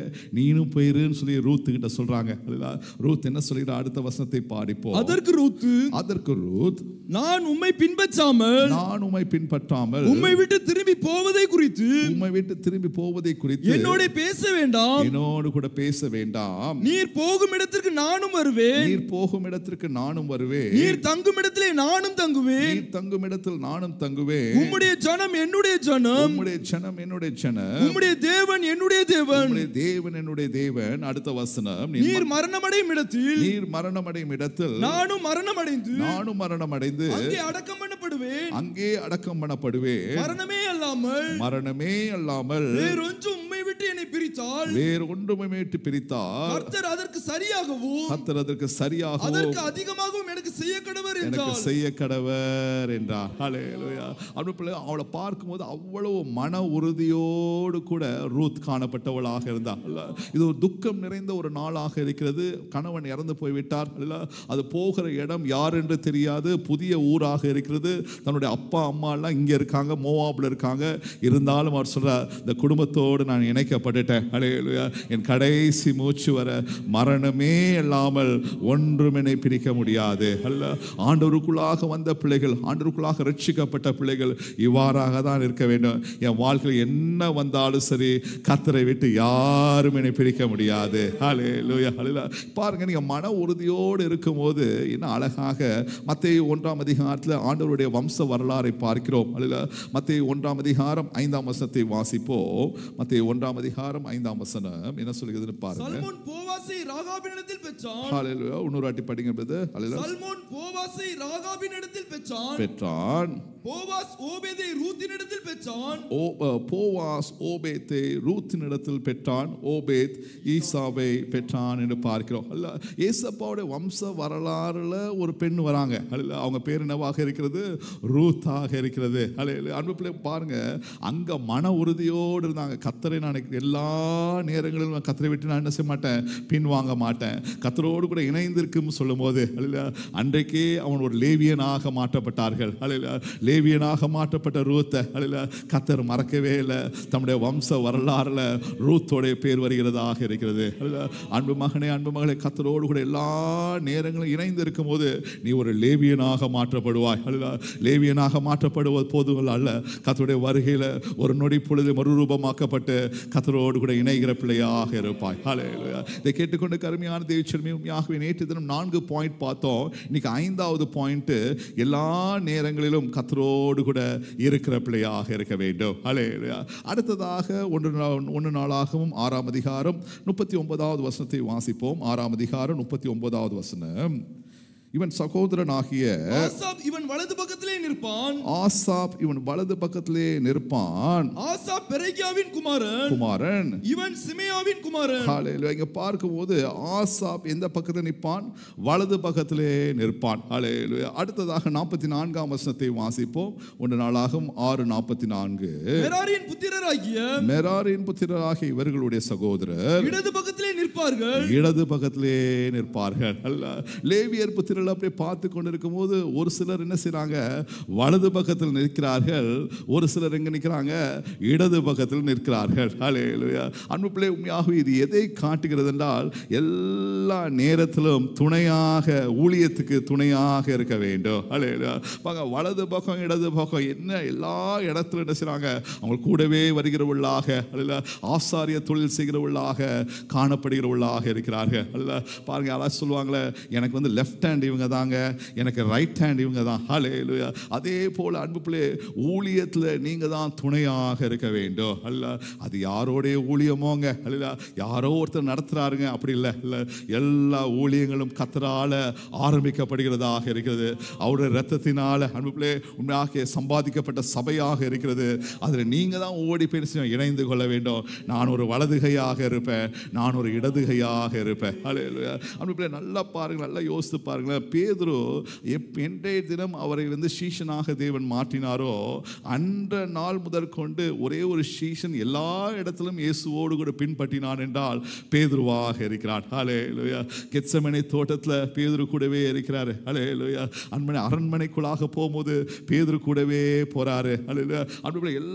நீனும் போயிருன்னு சொல்லி ரூத் கிட்ட சொல்றாங்க அல்லேலூயா. ரூத் என்ன சொல்லிடுறா அடுத்த வசனத்தை பாடிப்போம் அதற்கு ரூத்து அதற்கு ரூத் நான் உம்மை பின்பற்றாமல் நான் உம்மை பின்பற்றாமல் உம்மை விட்டு திரும்பி போவதை குறித்து உம்மை விட்டு திரும்பி போவதை குறித்து என்னோட பேச வேண்டாம் என்னோடு கூட பேச வேண்டாம் நீர் போகும் இடத்திற்கு நானும் வருவேன் நீர் போகும் இடத்திற்கு நானும் வருவேன் நீர் தங்கும் இடத்திலே நானும் தங்குவேன் நீர் தங்கும் இடத்தில் நானும் தங்குவேன் உம்முடைய ஜனம் என்னுடைய ஜனம் உம்முடைய ஜனம் என்னுடைய ஜனம் உம்முடைய தேவன் என்னுடைய தேவன் உம்முடைய தேவன் என்னுடைய தேவன் அடுத்த வசனம் நீர் நீர் மரணமடையும் இடத்தில் நீர் மரணமடையும் இடத்தில் நானும் மரணமடைந்து நானும் மரணம் அடைந்து அங்கே அடக்கம் பண்ணப்படுவேன் அங்கே அடக்கம் பண்ணப்படுவேன் மரணமே அல்லாமல் மரணமே அல்லாமல் வேறொன்றும் உம்மை விட்டு என்னை பிரித்தால் வேறு ஒன்றுமே மீட்டு பிரித்தார் கர்த்தர் அதற்கு சரியாகவும் கர்த்தர் அதற்கு சரியாகவும் அதற்கு அதிகமாகவும் எனக்கு செய்ய கடவர் எனக்கு என்றால் செய்ய கடவர் என்றார் ஹalleluya அப்படி பிள்ளை அவளை பார்க்கும்போது அவ்வளவு மன உறுதியோடு கூட ரூத் காணப்பட்டவளாக இருந்தாள் அல்ல இது ஒரு துக்கம் நிறைந்த ஒரு நாளாக இருக்கிறது கணவன் இறந்து போய்விட்டார் அல்ல அது போகிற இடம் யார் என்று தெரியாது புதிய ஊராக இருக்கிறது தன்னுடைய அப்பா அம்மா எல்லாம் இங்க இருக்காங்க மோவாப்ல இருக்காங்க இருந்தாலும் அவர் சொல்றார் இந்த குடும்பத்தோடு நான் இணைக்கப்பட்டுட்டேன் ஹalleluya என் கடைசி மூச்சு வர மரணமே இல்லாமல் ஒன்றும் என்னை பிரிக்க முடியாது அல்ல ஆண்டவருக்குள்ளாக வந்த பிள்ளைகள் ஆண்டவருக்குள்ளாக ரட்சிக்கப்பட்ட பிள்ளைகள் இவ்வாறாக தான் இருக்க வேண்டும் என் வாழ்க்கையில் என்ன வந்தாலும் சரி கத்தரை விட்டு யாரும் என்னை பிரிக்க முடியாது ஹalleluya ஹalleluya பாருங்க நீங்க மன உறுதியோடு இருக்கும்போது என்ன அழகாக மத்தேயு ஒன்றாம் அதிகாரத்தில் ஆண்டவருடைய வம்ச வரலாறை பார்க்கிறோம் அல்ல மத்தேயு ஒன்றாம் அதிகாரம் ஐந்தாம் வசனத்தை வாசிப்போம் மத்தேயு ஒன்றாம் அதிகாரம் ஐந்தாம் வசனம் என்ன சொல்லுகிறதுன்னு பாருங்க சல்மோன் போவாசை ராகாபினிடத்தில் பெற்றான் ஹalleluya இன்னொரு வாட்டி படிங்க பிரதர் ஹalleluya சல்மோன் போவாசை ராகாபினிடத்தில் பெற்றான் பெற்றான் போவாஸ் ஓபேதை ரூத்தினிடத்தில் பெற்றான் ஓ அஹ், போவாஸ் ஓபேத்தை ரூத்தினிடத்தில் பெற்றான் ஓபேத் ஈசாவை பெற்றான் என்று பார்க்கிறோம் அல்ல ஏசப்பாவுடைய வம்ச வரலாறுல ஒரு பெண் வராங்க அல்ல அவங்க பேர் என்னவாக இருக்கிறது ரூத்தாக இருக்கிறது அல்ல அன்பு பிள்ளை பாருங்க அங்க மன உறுதியோடு இருந்தாங்க கத்தரை நான் எல்லா நேரங்களிலும் நான் கத்தரை விட்டு நான் என்ன செய்ய மாட்டேன் பின் வாங்க மாட்டேன் கத்தரோடு கூட இணைந்திருக்கும் சொல்லும் போது அல்ல அன்றைக்கே அவன் ஒரு லேவியனாக மாற்றப்பட்டார்கள் அல்ல லேவியனாக மாற்றப்பட்ட ரூத்தை அல்ல கத்தர் மறக்கவே இல்லை தம்முடைய வம்ச வரலாறுல ரூத்தோடைய பேர் வருகிறதாக இருக்கிறது அல்ல அன்பு மகனே அன்பு மகளே கத்தரோடு கூட எல்லா நேரங்களும் இணைந்து இருக்கும் போது நீ ஒரு லேவியனாக மாற்றப்படுவாய் அல்ல லேவியனாக மாற்றப்படுவது போதும் அல்ல கத்தருடைய வருகையில் ஒரு நொடி பொழுது மறுரூபமாக்கப்பட்டு கத்தரோடு கூட இணைகிற பிள்ளையாக இருப்பாய் ஹalleluya இதை கேட்டுக்கொண்டு கருமையான தேவச்சர்மி உண்மையாகவே நேற்று தினம் நான்கு பாயிண்ட் பார்த்தோம் இன்னைக்கு ஐந்தாவது பாயிண்ட் எல்லா நேரங்களிலும் கத்தரோடு கூட இருக்கிற பிள்ளையாக இருக்க வேண்டும் ஹalleluya அடுத்ததாக ஒன்று நா- ஒன்று நாளாகவும் ஆறாம் அதிகாரம் முப்பத்தி ஒன்பதாவது வசனத்தை வாசிப்போம் ஆறாம் அதிகாரம் முப்பத்தி ஒன்பதாவது வசனம் இவன் சகோதரனாகிய ஆசாப் இவன் வலது பக்கத்திலே நிற்பான் ஆசாப் இவன் வலது பக்கத்திலே நிற்பான் ஆசாப் பெரேக்கியாவின் குமாரன் குமாரன் இவன் சிமேயாவின் குமாரன் ஹalleluya இங்க பார்க்கும்போது ஆசாப் எந்த பக்கத்தில் நிற்பான் வலது பக்கத்திலே நிற்பான் ஹalleluya அடுத்ததாக நாற்பத்தி நான்காம் வசனத்தை வாசிப்போம் ஒன்று நாளாகும் ஆறு நாற்பத்தி நான்கு மெராரியின் புத்திரராகிய மெராரின் புத்திரராகிய இவர்களுடைய சகோதரர் இடது பக்கத்திலே நிற்பார்கள் இடது பக்கத்திலே நிற்பார்கள் அல்ல லேவியர் புத்திரர்கள் அப்படியே பார்த்து கொண்டிருக்கும் போது ஒரு சிலர் என்ன செய்றாங்க வலது பக்கத்தில் நிற்கிறார்கள் ஒரு சிலர் எங்க நிற்கிறாங்க இடது பக்கத்தில் நிற்கிறார்கள் ஹalleluya அன்பு பிள்ளை உண்மையாகவே இது எதை காட்டுகிறது என்றால் எல்லா நேரத்திலும் துணையாக ஊழியத்துக்கு துணையாக இருக்க வேண்டும் ஹalleluya பாங்க வலது பக்கம் இடது பக்கம் என்ன எல்லா இடத்துல என்ன செய்றாங்க அவங்க கூடவே வருகிறவர்களாக அல்ல ஆசாரிய தொழில் செய்கிறவர்களாக காணப்படுகிறவர்களாக இருக்கிறார்கள் அல்ல பாருங்க யாராவது சொல்லுவாங்களே எனக்கு வந்து லெஃப்ட் ஹேண்ட் இவங்க தாங்க எனக்கு ரைட் ஹேண்ட் இவங்க தான் ஹalleluya அதே போல அன்பு பிள்ளை ஊழியத்தில் நீங்க தான் துணையாக இருக்க வேண்டும் அல்ல அது யாரோடைய ஊழியமோங்க அல்ல யாரோ ஒருத்தர் நடத்துறாருங்க அப்படி இல்லை இல்லை எல்லா ஊழியங்களும் கத்தரால ஆரம்பிக்கப்படுகிறதாக இருக்கிறது அவருடைய ரத்தத்தினால அன்பு பிள்ளை உண்மையாக சம்பாதிக்கப்பட்ட சபையாக இருக்கிறது அதில் நீங்க தான் ஓடி போய் செய்ய- இணைந்து கொள்ள வேண்டும் நான் ஒரு வலதுகையாக இருப்பேன் நான் ஒரு இடதுகையாக இருப்பேன் ஹalleluya அன்பு பிள்ளை நல்லா பாருங்க நல்லா யோசித்து பாருங்களேன் பேதுரு எப் இன்றைய தினம் அவரை வந்து சீஷனாக தேவன் மாற்றினாரோ அன்ற நாள் முதற்கொண்டு ஒரே ஒரு சீஷன் எல்லா இடத்திலும் இயேசுவோடு கூட பின்பற்றினான் என்றால் பேதுருவாக இருக்கிறான் ஹalleluya கெத்சமனை தோட்டத்தில் பேதுரு கூடவே இருக்கிறாரு ஹalleluya அன்பனை அரண்மனைக்குள்ளாக போகும்போது பேதுரு கூடவே போறாரு ஹalleluya அன்பு பிள்ளை எல்லா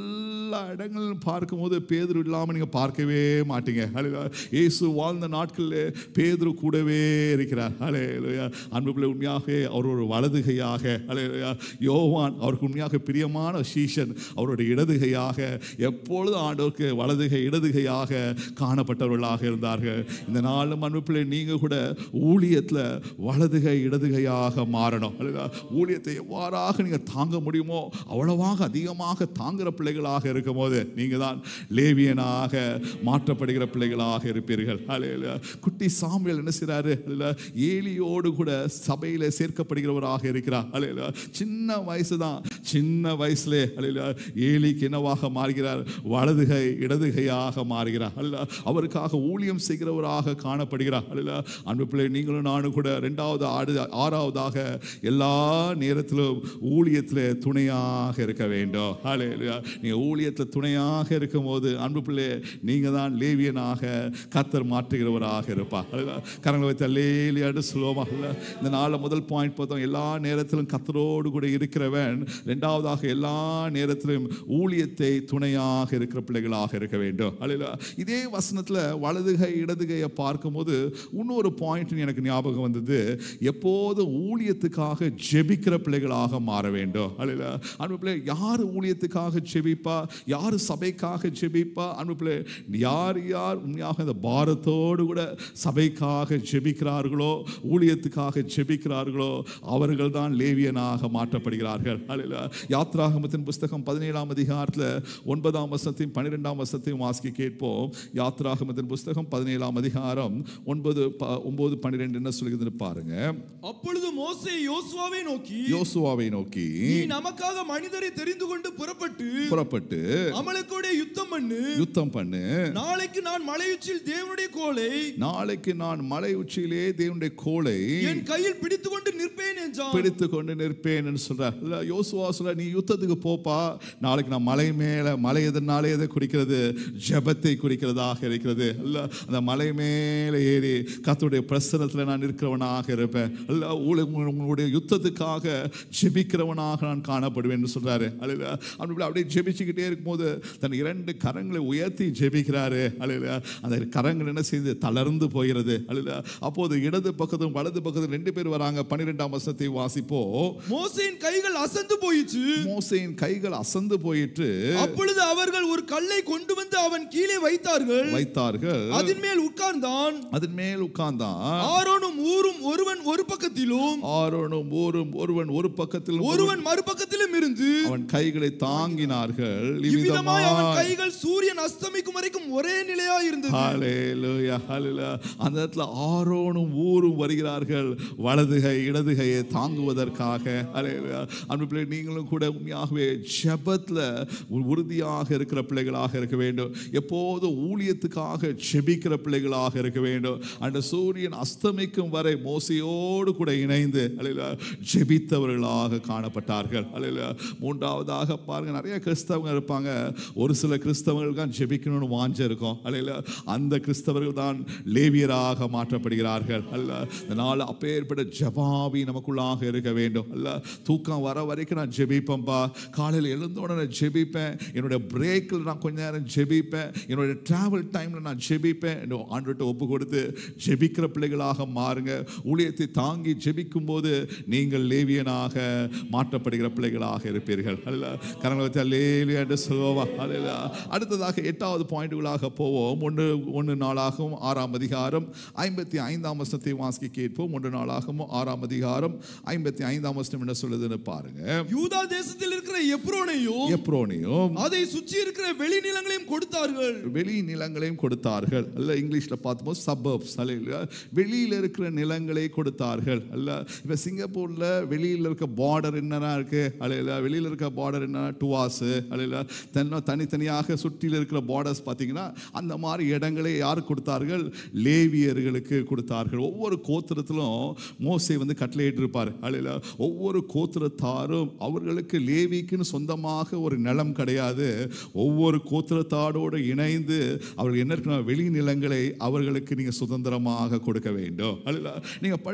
எல்லா இடங்களிலும் பார்க்கும்போது பேதுரு இல்லாமல் நீங்கள் பார்க்கவே மாட்டீங்க ஹalleluya இயேசு வாழ்ந்த நாட்களில் பேதுரு கூடவே இருக்கிறார் ஹalleluya அன்பு பிள்ளை உண்மையாக அவர் ஒரு வலதுகையாக ஹalleluya யோவான் அவருக்கு உண்மையாக பிரியமான சீஷன் அவருடைய இடதுகையாக எப்பொழுதும் ஆண்டவருக்கு வலதுகை இடதுகையாக காணப்பட்டவர்களாக இருந்தார்கள் இந்த நாளும் அன்பு பிள்ளை நீங்கள் கூட ஊழியத்தில் வலதுகை இடதுகையாக மாறணும் ஹalleluya ஊழியத்தை எவ்வாறாக நீங்கள் தாங்க முடியுமோ அவ்வளவாக அதிகமாக தாங்குகிற பிள்ளைகளாக இருக்கும்போது நீங்கள் தான் லேவியனாக மாற்றப்படுகிற பிள்ளைகளாக இருப்பீர்கள் ஹalleluya குட்டி சாமுவேல் என்ன செய்றாரு ஹalleluya ஏலியோடு கூட சபையில் சேர்க்கப்படுகிறவராக இருக்கிறார் ஹalleluya சின்ன வயசு தான் சின்ன வயசுலே ஹalleluya ஏலிக்கு என்னவாக மாறுகிறார் வலதுகை இடதுகையாக மாறுகிறார் ஹalleluya அவருக்காக ஊழியம் செய்கிறவராக காணப்படுகிறார் ஹalleluya அன்பு பிள்ளை நீங்களும் நானும் கூட ரெண்டாவது ஆடு ஆறாவதாக எல்லா நேரத்திலும் ஊழியத்தில் துணையாக இருக்க வேண்டும் ஹalleluya நீங்க ஊழியத்தில் துணையாக இருக்கும்போது அன்பு பிள்ளை நீங்க தான் லேவியனாக கத்தர் மாற்றுகிறவராக இருப்பா ஹalleluya கரங்களை வைத்து அல்லேலியாடு சொல்லுவோமா ஹalleluya இந்த நாளில் முதல் பாயிண்ட் பார்த்தோம் எல்லா நேரத்திலும் கத்தரோடு கூட இருக்கிறவன் ரெண்டாவதாக எல்லா நேரத்திலும் ஊழியத்தை துணையாக இருக்கிற பிள்ளைகளாக இருக்க வேண்டும் ஹalleluya இதே வசனத்தில் வலதுகை இடதுகையை பார்க்கும்போது இன்னொரு பாயிண்ட் எனக்கு ஞாபகம் வந்தது எப்போது ஊழியத்துக்காக ஜெபிக்கிற பிள்ளைகளாக மாற வேண்டும் ஹalleluya அன்பு பிள்ளை யார் ஊழியத்துக்காக ஜெபிப்பா யார் சபைக்காக ஜெபிப்பா அன்பு பிள்ளை யார் யார் உண்மையாக இந்த பாரத்தோடு கூட சபைக்காக ஜெபிக்கிறார்களோ ஊழியத்துக்காக ஜெபிக்கிறார்களோ அவர்கள் தான் லேவியனாக மாற்றப்படுகிறார்கள் ஹalleluya யாத்ராகமத்தின் புஸ்தகம் பதினேழாம் அதிகாரத்தில் ஒன்பதாம் வசனத்தையும் பன்னிரெண்டாம் வசனத்தையும் வாசிக்க கேட்போம் யாத்ராகமத்தின் புஸ்தகம் பதினேழாம் அதிகாரம் ஒன்பது ப- ஒன்பது பன்னிரெண்டு என்ன சொல்லுகிறதுன்னு பாருங்க அப்பொழுது மோசே யோசுவாவை நோக்கி யோசுவாவை நோக்கி நீ நமக்காக மனிதரை தெரிந்து கொண்டு புறப்பட்டு புறப்பட்டு அமலக்கோட யுத்தம் பண்ணு யுத்தம் பண்ணு நாளைக்கு நான் மலையுச்சில் தேவனுடைய கோலை நாளைக்கு நான் மலை உச்சியிலே தேவனுடைய கோலை என் கையில் பிடித்து கொண்டு நிற்பேன் என்றான் பிடித்து கொண்டு நிற்பேன் சொல்றார் இல்ல யோசுவா சொல்ற நீ யுத்தத்துக்கு போப்பா நாளைக்கு நான் மலை மேல மலை எதனாலே எதை குறிக்கிறது ஜெபத்தை குறிக்கிறதாக இருக்கிறது இல்ல அந்த மலை மேல ஏறி கர்த்தருடைய பிரசனத்துல நான் இருக்கிறவனாக இருப்பேன் இல்ல ஊழ- உங்களுடைய யுத்தத்துக்காக ஜெபிக்கிறவனாக நான் காணப்படுவேன் என்று சொல்றாரு அல்ல அப்படி அப்படியே ஜெபிச்சுக்கிட்டே இருக்கும்போது தன் இரண்டு கரங்களை உயர்த்தி ஜெபிக்கிறாரு அல்ல அந்த கரங்கள் என்ன செய்து தளர்ந்து போகிறது அல்ல அப்போது இடது பக்கத்தும் வலது பக்கத்தும் ரெண்டு பேர் வராங்க பன்னிரெண்டாம் வசனத்தை வாசிப்போ மோசேயின் கைகள் அசந்து போயிற்று மோசையின் கைகள் அசந்து போயிற்று அப்பொழுது அவர்கள் ஒரு கல்லை கொண்டு வந்து அவன் கீழே வைத்தார்கள் வைத்தார்கள் அதன் மேல் உட்கார்ந்தான் அதன் மேல் உட்கார்ந்தான் ஆரோனும் ஊரும் ஒருவன் ஒரு பக்கத்திலும் ஆரோனும் ஊரும் ஒருவன் ஒரு பக்கத்தில் ஒருவன் மறுபக்கத்திலும் இருந்து அவன் கைகளை தாங்கினார்கள் இவ்விதமாய் அவன் இவ்விதமாய் கைகள் சூரியன் அஸ்தமிக்கும் வரைக்கும் ஒரே நிலையா இருந்தது ஹalleluya ஹalleluya அந்த இடத்துல ஆரோனும் ஊரும் வருகிறார்கள் வலதுகை இடதுகையை தாங்குவதற்காக ஹalleluya அன்பு பிள்ளை நீங்களும் கூட உண்மையாகவே ஜெபத்துல உ- உறுதியாக இருக்கிற பிள்ளைகளாக இருக்க வேண்டும் எப்போதும் ஊழியத்துக்காக ஜெபிக்கிற பிள்ளைகளாக இருக்க வேண்டும் அந்த சூரியன் அஸ்தமிக்கும் வரை மோசையோடு கூட இணைந்து ஹalleluya ஜெபித்தவர்களாக காணப்பட்டார்கள் ஹalleluya மூன்றாவதாக பாருங்க நிறைய கிறிஸ்தவங்க இருப்பாங்க ஒரு சில கிறிஸ்தவர்கள் தான் ஜெபிக்கணும்னு வாஞ்ச இருக்கும் அல்ல அந்த கிறிஸ்தவர்கள் தான் லேவியராக மாற்றப்படுகிறார்கள் அல்ல இதனால் அப்பேற்பட்ட ஜபாவி நமக்குள்ளாக இருக்க வேண்டும் அல்ல தூக்கம் வர வரைக்கும் நான் ஜெபிப்பேன்பா காலையில் எழுந்த உடனே ஜெபிப்பேன் என்னுடைய பிரேக்கில் நான் கொஞ்ச நேரம் ஜெபிப்பேன் என்னுடைய டிராவல் டைமில் நான் ஜெபிப்பேன் என்று ஆண்டுகிட்ட ஒப்பு கொடுத்து ஜெபிக்கிற பிள்ளைகளாக மாறுங்க ஊழியத்தை தாங்கி ஜெபிக்கும் போது நீங்கள் லேவியனாக மாற்றப்படுகிற பிள்ளைகளாக இருப்பீர்கள் அல்ல கரங்களை வச்சு அல்லேலியா என்று சொல்லுவா அல்ல அடுத்ததாக எட்டாவது பாயிண்ட்டுகளாக போவோம் ஒன்று ஒன்று நாளாகவும் ஆறாம் அதிகாரம் ஐம்பத்தி ஐந்தாம் வசனத்தை வாசிக்க கேட்போம் ஒன்று நாளாகவும் ஆறாம் அதிகாரம் ஐம்பத்தி ஐந்தாம் வசனம் என்ன சொல்லுதுன்னு பாருங்க யூதா தேசத்தில் இருக்கிற எப்ரோனையும் எப்ரோனியும் அதை சுற்றி இருக்கிற வெளி நிலங்களையும் கொடுத்தார்கள் வெளி நிலங்களையும் கொடுத்தார்கள் அல்ல இங்கிலீஷ்ல பார்க்கும்போது சபர்ப்ஸ் அல்ல இல்லையா வெளியில இருக்கிற நிலங்களை கொடுத்தார்கள் அல்ல இப்ப சிங்கப்பூர்ல வெளியில இருக்க பார்டர் என்னன்னா இருக்கு அல்ல இல்ல வெளியில இருக்க பார்டர் என்னன்னா டுவாஸ் அல்ல இல்ல தன்ன தனித்தனியாக சுற்றில இருக்கிற பார்டர்ஸ் பார்த்தீங்கன்னா அந்த மாதிரி இடங்களை யார் கொடுத்தார்கள் லேவியர்களுக்கு கொடுத்தார்கள் ஒவ்வொரு கோத்திரத்திலும் மோசே வந்து கட்டளையிட்டு இருப்பார் அல்ல ஒவ்வொரு கோத்திரத்தாரும் அவர்களுக்கு லேவிக்குன்னு சொந்தமாக ஒரு நிலம் கிடையாது ஒவ்வொரு கோத்திரத்தாரோடு இணைந்து அவர்கள் என்ன இருக்கணும் வெளி நிலங்களை அவர்களுக்கு நீங்க சுதந்திரமாக கொடுக்க வேண்டும் அல்ல நீங்க படி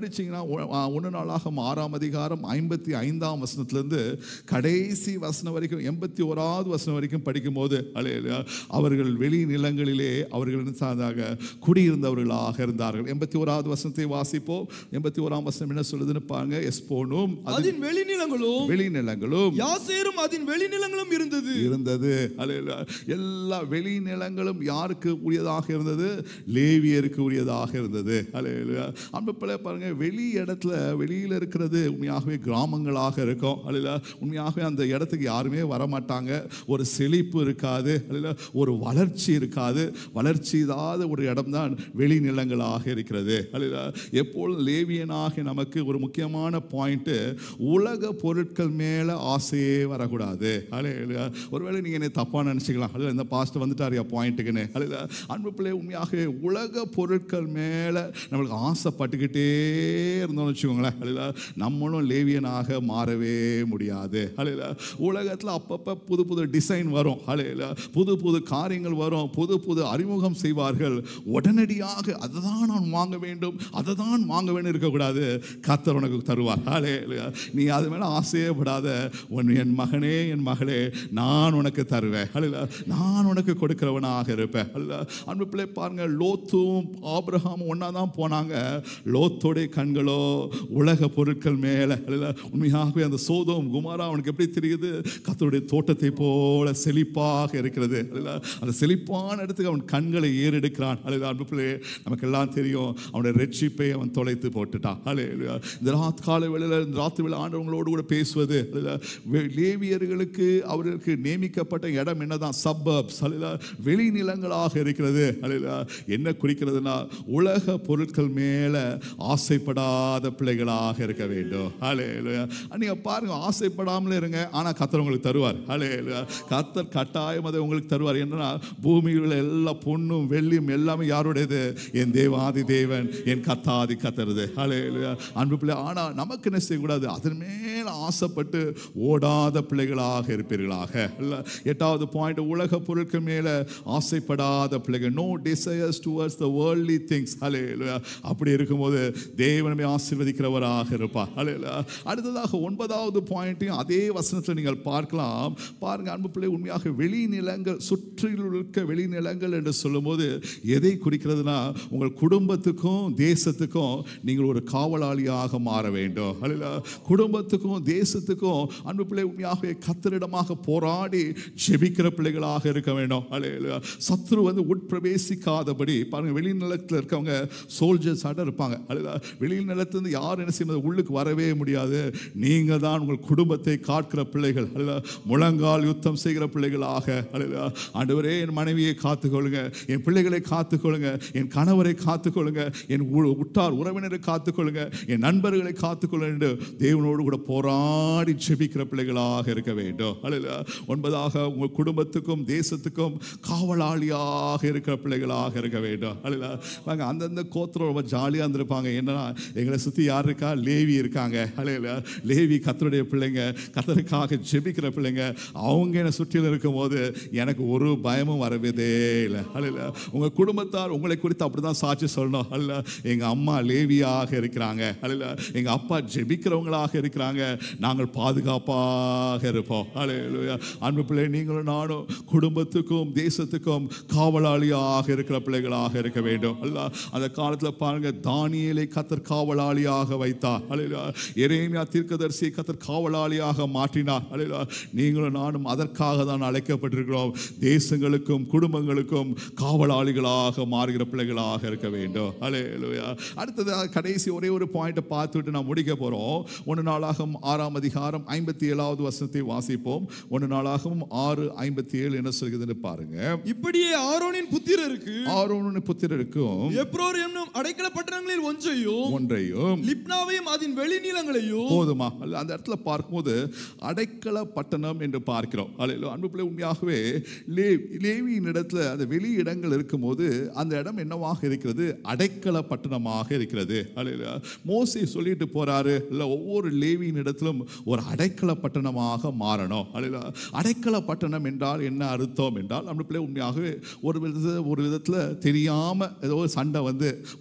படிச்சீங்கன்னா ஒன்று நாளாக ஆறாம் அதிகாரம் ஐம்பத்தி ஐந்தாம் வசனத்திலிருந்து கடைசி வசனம் வரைக்கும் எண்பத்தி ஓராவது வசனம் வரைக்கும் படிக்கும்போது அலையா அவர்கள் வெளி நிலங்களிலே அவர்கள் என்ன செய்தாங்க? குடியிருந்தவர்களாக இருந்தார்கள் எண்பத்தி ஓராவது வசனத்தை வாசிப்போம் எண்பத்தி ஓராம் வசனம் என்ன சொல்லுதுன்னு பாருங்க எஸ்போனும் அது அதன் வெளிநிலங்களும் வெளி நிலங்களும் யாசேரும் அதன் வெளிநிலங்களும் இருந்தது இருந்தது அல்லேலூயா. எல்லா வெளி நிலங்களும் யாருக்கு உரியதாக இருந்தது லேவியருக்கு உரியதாக இருந்தது அல்லேலூயா. அன்பு பிள்ளை பாருங்க வெளி இடத்துல வெளியில இருக்கிறது உண்மையாகவே கிராமங்களாக இருக்கும் அல்ல உண்மையாகவே அந்த இடத்துக்கு யாருமே வரமாட்டாங்க ஒரு செழிப்பு இருக்காது அல்ல ஒரு வளர்ச்சி இருக்காது வளர்ச்சி இல்லாத ஒரு இடம்தான் வெளி நிலங்களாக இருக்கிறது அல்ல எப்பொழுதும் லேவியனாக நமக்கு ஒரு முக்கியமான பாயிண்ட் உலக பொருட்கள் மேல ஆசையே வரக்கூடாது அல்ல ஒருவேளை நீங்க என்ன தப்பா நினைச்சுக்கலாம் அல்ல இந்த பாஸ்ட் வந்துட்டாரியா பாயிண்ட்டுக்குன்னு அல்ல அன்பு பிள்ளை உண்மையாக உலக பொருட்கள் மேல நம்மளுக்கு ஆசைப்பட்டுக்கிட்டே இருந்தோம்னு வச்சுக்கோங்களேன் அல்ல நம்மளும் லேவியனாக மாறவே முடியாது அல்ல உலகத்தில் அப்பப்போ புது புது டிசைன் வரும் அல்ல புது புது காரியங்கள் வரும் புது புது அறிமுகம் செய்வார்கள் உடனடியாக அதை தான் நான் வாங்க வேண்டும் அதை தான் வாங்க வேண்டும் இருக்கக்கூடாது கத்தர் உனக்கு தருவார் அல்ல நீ அது மேலே ஆசையே படாத உன் என் மகனே என் மகளே நான் உனக்கு தருவேன் அல்ல நான் உனக்கு கொடுக்கிறவனாக இருப்பேன் அல்ல அன்பு பிள்ளை பாருங்க லோத்தும் ஆபிரகாமும் ஒன்றா தான் போனாங்க லோத்தோடைய கண்களோ உலக பொருட்கள் மேலே அல்ல உண்மையாகவே அந்த சோதம் குமாரா அவனுக்கு எப்படி தெரியுது கத்தருடைய தோட்டத்தை போல செழிப்பாக இருக்கிறது அல்ல அந்த செழிப்பான இடத்துக்கு அவன் கண்களை ஏறெடுக்கிறான் அல்ல அன்பு பிள்ளை நமக்கு எல்லாம் தெரியும் அவனுடைய ரெட்சிப்பை அவன் தொலைத்து போட்டுட்டான் அல்ல இந்த ராத் காலை வேளையில் இந்த ராத்திரி வேலை ஆண்டவங்களோடு கூட பேசுவது அல்ல வே- லேவியர்களுக்கு அவர்களுக்கு நியமிக்கப்பட்ட இடம் என்னதான் சப்பப்ஸ் அல்ல வெளிநிலங்களாக இருக்கிறது அல்ல என்ன குறிக்கிறதுனா உலக பொருட்கள் மேல ஆசைப்படாத பிள்ளைகளாக இருக்க வேண்டும் அல்ல நீங்க பாருங்க ஆசைப்படாமலே இருங்க ஆனா கத்தர் உங்களுக்கு தருவார் அல்ல கத்தர் கட்டாயம் அதை உங்களுக்கு தருவார் என்னன்னா பூமியில் உள்ள எல்லா பொண்ணும் வெள்ளியும் எல்லாமே யாருடையது என் தேவாதி தேவன் என் கத்தாதி கத்தருது அல்ல அன்பு பிள்ளை ஆனா நமக்கு என்ன செய்யக்கூடாது அதன் மேல ஆசைப்பட்டு ஓடாத பிள்ளைகளாக இருப்பீர்களாக இல்ல எட்டாவது பாயிண்ட் உலக பொருட்கள் மேல ஆசைப்படாத பிள்ளைகள் no desires towards the worldly things ஹalleluya அப்படி இருக்கும்போது தேவனமே ஆசீர்வதிக்கிறவராக இருப்பார் ஹalleluya அடுத்ததாக ஒன்பதாவது பாயிண்ட்டையும் அதே வசனத்தில் நீங்கள் பார்க்கலாம் பாருங்க அன்பு பிள்ளை உண்மையாக வெளிநிலங்கள் சுற்றில் இருக்க வெளிநிலங்கள் என்று சொல்லும்போது எதை குறிக்கிறதுனா உங்கள் குடும்பத்துக்கும் தேசத்துக்கும் நீங்கள் ஒரு காவலாளியாக மாற வேண்டும் ஹalleluya குடும்பத்துக்கும் தேசத்துக்கும் அன்பு பிள்ளை உண்மையாகவே கத்தரிடமாக போராடி ஜெபிக்கிற பிள்ளைகளாக இருக்க வேண்டும் ஹalleluya சத்ரு வந்து உட்பிரவேசிக்காதபடி பாருங்க வெளிநிலத்தில் இருக்கவங்க சோல்ஜர்ஸ் ஆட இருப்பாங்க ஹalleluya வெளிநிலத்திலிருந்து யார் என்ன செய்யணும் உள்ளுக்கு வரவே முடியாது நீங்க தான் உங்கள் குடும்பத்தை காக்கிற பிள்ளைகள் ஹalleluya முழங்கால் யுத்தம் செய்கிற பிள்ளைகளாக ஹalleluya ஆண்டவரே என் மனைவியை காத்துக்கொள்ளுங்க என் பிள்ளைகளை காத்துக்கொள்ளுங்க என் கணவரை காத்துக்கொள்ளுங்க என் உ- உற்றார் உறவினரை காத்துக்கொள்ளுங்க என் நண்பர்களை காத்துக்கொள்ளுங்க என்று தேவனோடு கூட போராடி ஜெபிக்கிற பிள்ளைகளாக இருக்க வேண்டும் அல்ல ஒன்பதாக உங்கள் குடும்பத்துக்கும் தேசத்துக்கும் காவலாளியாக இருக்கிற பிள்ளைகளாக இருக்க வேண்டும் அல்ல வாங்க அந்தந்த கோத்திரம் ரொம்ப ஜாலியாக இருந்திருப்பாங்க என்னன்னா எங்களை சுற்றி யார் இருக்கா லேவி இருக்காங்க அல்ல லேவி கத்தருடைய பிள்ளைங்க கத்தருக்காக ஜெபிக்கிற பிள்ளைங்க அவங்க என்னை சுற்றிலும் இருக்கும்போது எனக்கு ஒரு பயமும் வரவே இல்லை அல்ல உங்க குடும்பத்தார் உங்களை குறித்து அப்படிதான் சாட்சி சொல்லணும் அல்ல எங்க அம்மா லேவியாக இருக்கிறாங்க அல்ல எங்க அப்பா ஜெபிக்கிறவங்களாக இருக்கிறாங்க நாங்கள் பாதுகாப்பாக இருப்போம் அல்ல அன்பு பிள்ளை நீங்களும் நானும் குடும்பத்துக்கும் தேசத்துக்கும் காவலாளியாக இருக்கிற பிள்ளைகளாக இருக்க வேண்டும் அல்ல அந்த காலத்தில் பாருங்க தானியேலை கத்தர் காவலாளியாக வைத்தார் அல்ல எரேமியா தீர்க்கதரிசியை கத்தர் காவலாளியாக மாற்றினார் அல்ல நீங்களும் நானும் அதற்காக தான் அழைக்கப்பட்டிருக்கிறோம் தேசங்களுக்கும் குடும்பங்களுக்கும் காவலாளிகளாக மாறுகிற பிள்ளைகளாக இருக்க வேண்டும் அல்லேலூயா அடுத்ததாக கடைசி ஒரே ஒரு பாயிண்ட்டை பார்த்துட்டு நான் முடிக்க போறோம் ஒன்று நாளாகவும் ஆறாம் அதிகாரம் ஐம்பத்தி ஏழாவது வசனத்தை வாசிப்போம் ஒன்று நாளாகவும் ஆறு ஐம்பத்தி ஏழு என்ன சொல்கிறதுன்னு பாருங்க இப்படியே ஆரோனின் புத்திரருக்கு ஆரோனு புத்திரருக்கும் எப்ரோர் என்னும் அடைக்கல பட்டணங்களில் ஒன்றையும் ஒன்றையும் லிப்னாவையும் அதன் வெளிநிலங்களையும் போதுமா அல்ல அந்த இடத்துல பார்க்கும்போது அடைக்கல பட்டணம் என்று பார்க்கிறோம் அல்ல அன்பு பிள்ளை உண்மையாகவே லே லேவியின் இடத்துல அந்த வெளி இடங்கள் இருக்கும்போது அந்த இடம் என்னவாக இருக்கிறது அடைக்கல பட்டணமாக இருக்கிறது அல்ல மோசே சொல்லிட்டு போறாரு இல்ல ஒவ்வொரு லேவியின் இடத்திலும் ஒரு அடைக்கல பட்டணமாக மாறணும் அல்ல அடைக்கல பட்டணம் என்றால் என்ன அர்த்தம் என்றால் நம்ம பிள்ளை உண்மையாகவே ஒரு விதத்தில் ஒரு விதத்தில் தெரியாம ஏதோ ஒரு சண்டை வந்து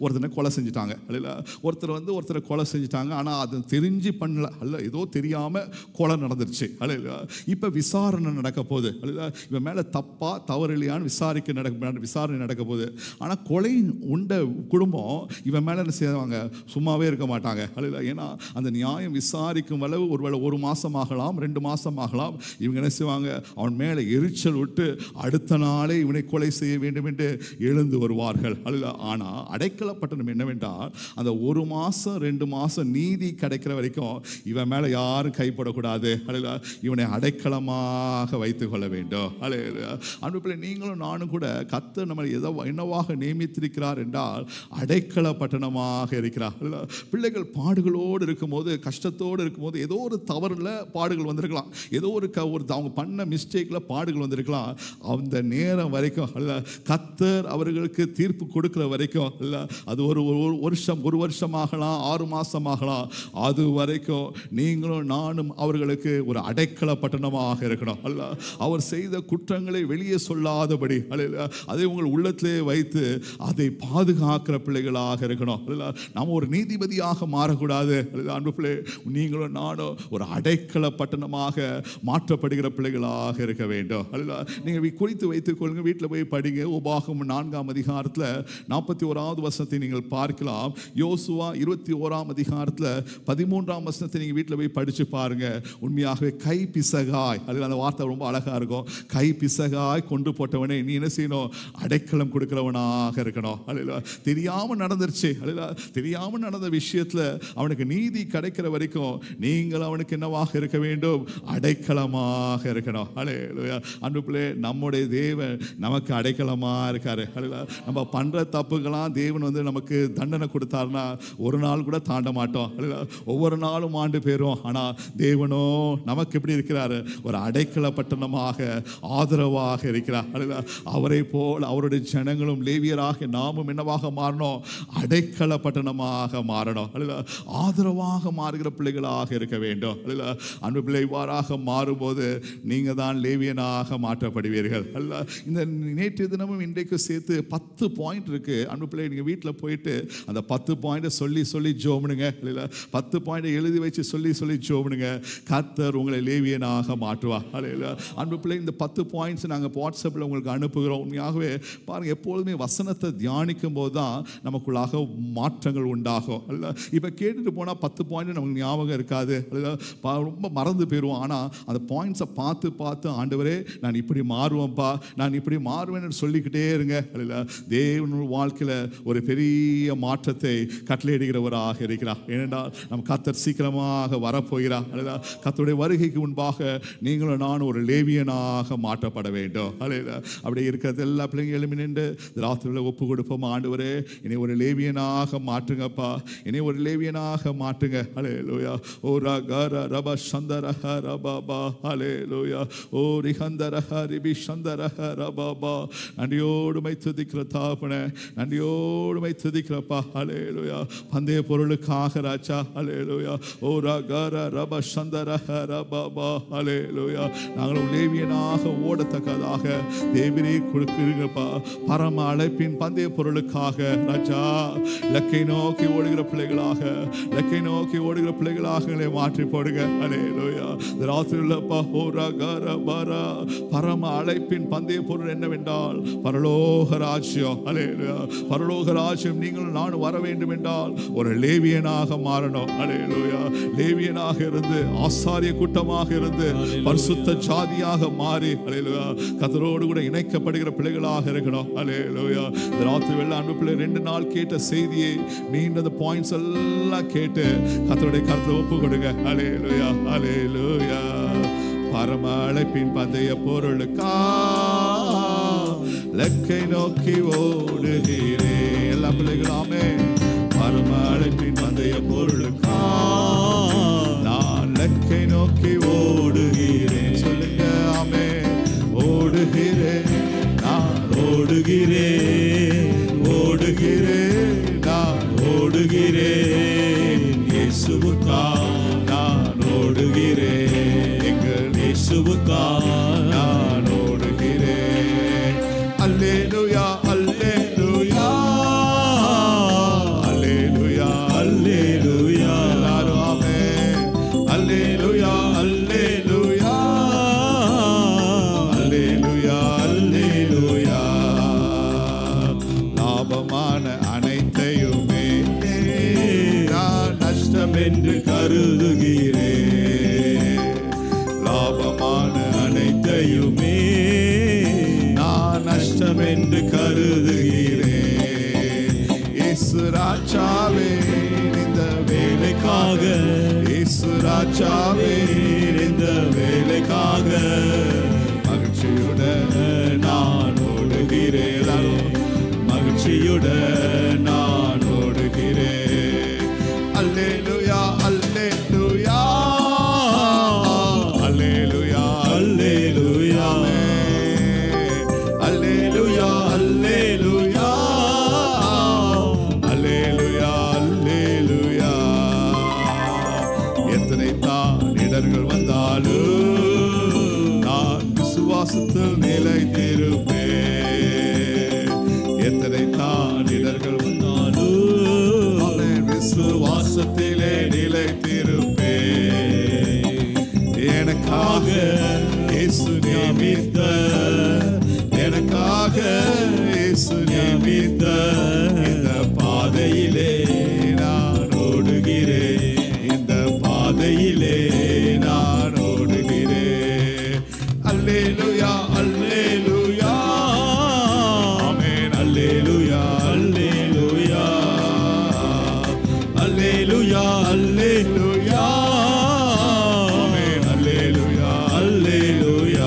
ஒருத்தனை கொலை செஞ்சுட்டாங்க அல்ல ஒருத்தர் வந்து ஒருத்தரை கொலை செஞ்சுட்டாங்க ஆனால் அது தெரிஞ்சு பண்ணல அல்ல ஏதோ தெரியாமல் கொலை நடந்துருச்சு அல்ல இப்போ விசாரணை நடக்க போகுது அல்ல இவன் மேலே தப்பா தவறு இல்லையான்னு விசாரிக்க நடக்க விசாரணை நடக்க போகுது ஆனால் கொலை உண்ட குடும்பம் இவன் மேலே என்ன செய்வாங்க சும்மாவே இருக்க மாட்டாங்க அல்ல ஏன்னா அந்த நியாயம் விசாரிக்கும் அளவு ஒருவேளை ஒரு மாதம் ஆகலாம் ரெண்டு மாதம் ஆகலாம் இவங்க என்ன செய்வாங்க அவன் மேலே எரிச்சல் விட்டு அடுத்த நாளே இவனை கொலை செய்ய வேண்டும் என்று எழுந்து வருவார்கள் அல்ல ஆனால் அடைக்கலப்பட்டணம் என்னவென்றால் அந்த ஒரு மாதம் ரெண்டு மாதம் நீதி கிடைக்கிற வரைக்கும் இவன் மேலே யாரும் கைப்படக்கூடாது அல்ல இவனை அடைக்கலமாக வைத்துக் கொள்ள வேண்டும் அல்ல அன்பு பிள்ளை நீங்களும் நானும் கூட கத்து நம்ம எதோ என்னவாக நியமித்திருக்கிறார் என்றால் அடைக்கல பட்டணமாக இருக்கிறார் அல்ல பிள்ளைகள் பாடுகளோடு இருக்கும்போது கஷ்டத்தோடு இருக்கும்போது ஏதோ ஒரு தவறுல பாடுகள் வந்திருக்கலாம் ஏதோ ஒரு க ஒரு அவங்க பண்ண மிஸ்டேக்கில் பாடுகள் வந்திருக்கலாம் அந்த நேரம் வரைக்கும் அல்ல கத்தர் அவர்களுக்கு தீர்ப்பு கொடுக்கிற வரைக்கும் அல்ல அது ஒரு ஒரு வருஷம் ஒரு வருஷம் ஆகலாம் ஆறு மாதம் ஆகலாம் அது வரைக்கும் நீங்களும் நானும் அவர்களுக்கு ஒரு அடைக்கல பட்டணமாக இருக்கணும் அல்ல அவர் செய்த குற்றங்களை வெளியே சொல்லாதபடி அல்ல அதை உங்கள் உள்ளத்திலே வைத்து அதை பாதுகாக்கிற பிள்ளைகளாக இருக்கணும் அல்ல நாம் ஒரு நீதிபதியாக மாறக்கூடாது அல்ல அன்பு பிள்ளை நீங்களும் நானும் ஒரு அடைக்கல பட்டணமாக மாற்றப்படுகிற பிள்ளைகளாக இருக்க வேண்டும் அல்ல நீங்கள் குறித்து வைத்துக் கொள்ளுங்க வீட்டில் போய் படிங்க உபாகம் நான்காம் அதிகாரத்தில் நாற்பத்தி ஓராவது வசனத்தை நீங்கள் பார்க்கலாம் யோசுவா இருபத்தி ஓராம் அதிகாரத்தில் பதிமூன்றாம் வசனத்தை நீங்கள் வீட்டில் போய் படித்து பாருங்க உண்மையாகவே கை பிசகாய் அதில் அந்த வார்த்தை ரொம்ப அழகாக இருக்கும் கை பிசகாய் கொண்டு போட்டவனே நீ என்ன செய்யணும் அடைக்கலம் கொடுக்கிறவனாக இருக்கணும் அல்ல தெரியாமல் நடந்துருச்சு அல்ல தெரியாமல் நடந்த விஷயத்தில் அவனுக்கு நீதி கிடைக்கிற வரைக்கும் நீங்கள் அவனுக்கு என்னவாக இருக்க வேண்டும் அடைக்கலமாக இருக்கணும் அலே அன்பு பிள்ளை நம்முடைய தேவன் நமக்கு அடைக்கலமாக இருக்காரு அல்ல நம்ம பண்ணுற தப்புக்கெல்லாம் தேவன் வந்து நமக்கு தண்டனை கொடுத்தாருன்னா ஒரு நாள் கூட தாண்ட மாட்டோம் அல்ல ஒவ்வொரு நாளும் ஆண்டு போயிரும் ஆனால் தேவனோ நமக்கு எப்படி இருக்கிறாரு ஒரு அடைக்கல பட்டணமாக ஆதரவாக இருக்கிறார் அல்ல அவரை போல் அவருடைய ஜனங்களும் லேவியராக நாமும் என்னவாக மாறணும் அடைக்கல பட்டணமாக மாறணும் அல்ல ஆதரவாக மாறுகிற பிள்ளைகளாக இருக்க வேண்டும் அல்ல அன்பு பிள்ளை இவ்வாறாக மாறும்போது நீங்க தான் லேவியனாக மாற்றப்படுவீர்கள் அல்ல இந்த நேற்று தினமும் இன்றைக்கு சேர்த்து பத்து பாயிண்ட் இருக்கு அன்பு பிள்ளை நீங்க வீட்டில் போயிட்டு அந்த பத்து பாயிண்ட்டை சொல்லி சொல்லி ஜோமுனுங்க இல்ல பத்து பாயிண்டை எழுதி வச்சு சொல்லி சொல்லி ஜோமுனுங்க கர்த்தர் உங்களை லேவியனாக மாற்றுவா அல்ல அன்பு பிள்ளை இந்த பத்து பாயிண்ட்ஸ் நாங்கள் வாட்ஸ்அப்பில் உங்களுக்கு அனுப்புகிறோம் உண்மையாகவே பாருங்க எப்பொழுதுமே வசனத்தை தியானிக்கும் போது தான் நமக்குள்ளாக மாற்றங்கள் உண்டாகும் அல்ல இப்போ கேட்டுட்டு போனால் பத்து பாயிண்ட் நமக்கு ஞாபகம் இருக்காது அல்ல பா- ரொம்ப மறந்து போயிடுவோம் ஆனால் அந்த பாயிண்ட்ஸை பார்த்து பார்த்து ஆண்டவரே நான் இப்படி மாறுவேன்ப்பா நான் இப்படி மாறுவேன்னு சொல்லிக்கிட்டே இருங்க அல்ல தேவனுடைய வாழ்க்கையில் ஒரு பெரிய மாற்றத்தை கட்டளையிடுகிறவராக இருக்கிறார் ஏனென்றால் நம் கத்தர் சீக்கிரமாக வரப்போகிறார் அல்ல கத்தருடைய வருகைக்கு முன்பாக நீங்களும் நான் ஒரு லேவியனாக மாற்றப்பட வேண்டும் அல்ல அப்படி இருக்கிறது எல்லா பிள்ளைங்க எழுமி நின்று ராத்திரியில் ஒப்பு கொடுப்போம் ஆண்டவரே என்னை ஒரு லேவியனாக மாற்றுங்கப்பா என்னை ஒரு லேவியனாக மாற்றுங்க அலே லோயா ஓ ரக ரப சந்தரஹ ரபாபா அலே லோயா ஓ ரிஹந்தரஹ ரிபி சந்தரஹ ரபாபா நன்றியோடுமை துதிக்கிற தாப்பனே நன்றியோடுமை துதிக்கிறப்பா அலே லோயா பந்தய பொருளுக்காக ராஜா அலே லோயா ஓ ரக ரப சந்தரஹ ரபாபா அலே லோயா நாங்கள் லேவியனாக ஓடத்தக்கதாக தேவிரே கொடுக்கிறீங்கப்பா பரம அழைப்பின் பந்தய பொருளுக்காக ராஜா லக்கை நோக்கி ஓடுகிற பிள்ளைகளாக லக்கை நோக்கி ஓடுகிற பிள்ளைகளாக எங்களை மாற்றி போடுங்க அலே லோயா ராத்திரிலப்பா ஹோரா கார பாரா பரம அழைப்பின் பந்தய பொருள் என்னவென்றால் பரலோக ராஜ்யம் அலே லோயா பரலோக ராஜ்யம் நீங்கள் நான் வர வேண்டும் என்றால் ஒரு லேவியனாக மாறணும் அலே லோயா லேவியனாக இருந்து ஆசாரிய கூட்டமாக இருந்து பரிசுத்த ஜாதியாக மாறி அலையிலுயா கத்தரோடு கூட இணைக்கப்படுகிற பிள்ளைகளாக இருக்கணும் அலையிலுயா இந்த ராத்திரி வெள்ள அன்பு பிள்ளை ரெண்டு நாள் கேட்ட செய்தியை மீண்டும் அந்த பாயிண்ட்ஸ் எல்லாம் கேட்டு கத்தருடைய கருத்துல ஒப்பு கொடுங்க அலையிலுயா அலையிலுயா பரம அழைப்பின் பந்தய பொருளுக்கா லக்கை நோக்கி ஓடுகிறே எல்லா பிள்ளைகளாமே பரம அழைப்பின் பந்தய பொருளுக்கா நான் லக்கை நோக்கி ஓடுகிறேன் சொல்லுங்க ஆமே ஓடுகிறேன் நான் ஓடுகிறேன் ஓடுகிறேன் நான் ஓடுகிறேன் இயேசுவுக்கா நான் ஓடுகிறேன் எங்கள் இயேசுவுக்கா நான் ஓடுகிறேன் அல்லேலூயா அல்லேலூயா நஷ்டம் என்று கருதுகிறேன் லாபமான அனைத்தையுமே நான் நஷ்டம் என்று கருதுகிறேன் இயேசு ராஜாவே இந்த வேலைக்காக இயேசு ராஜாவே இந்த வேலைக்காக மகிழ்ச்சியுடன் நான் ஓடுகிறேன் மகிழ்ச்சியுடன் நான் ஓடுகிறேன் அல்லேலுயா அல்லேலுயா அல்லேலுயா அல்லேலுயா அல்லேலுயா அல்லேலுயா அல்லேலுயா அல்லேலுயா எத்தனை தான் இடர்கள் வந்தாலும் நான் விசுவாசத்தில் நிலைத்திருப்பேன் எத்தனை தான் இடர்கள் வந்தாலும் அவன் விசுவாசத்திலே நிலைத்திருப்பேன் எனக்காக இயேசு நியமித்த எனக்காக இயேசு நியமித்த இந்த பாதையிலே நான் ஓடுகிறேன் இந்த பாதையிலே நான் ஓடுகிறேன் அல்லேலுயா அல்லேலுயா ஆமென் அல்லேலுயா அல்லேலுயா அல்லேலுயா அல்லேலுயா ஆமென் அல்லேலுயா அல்லேலுயா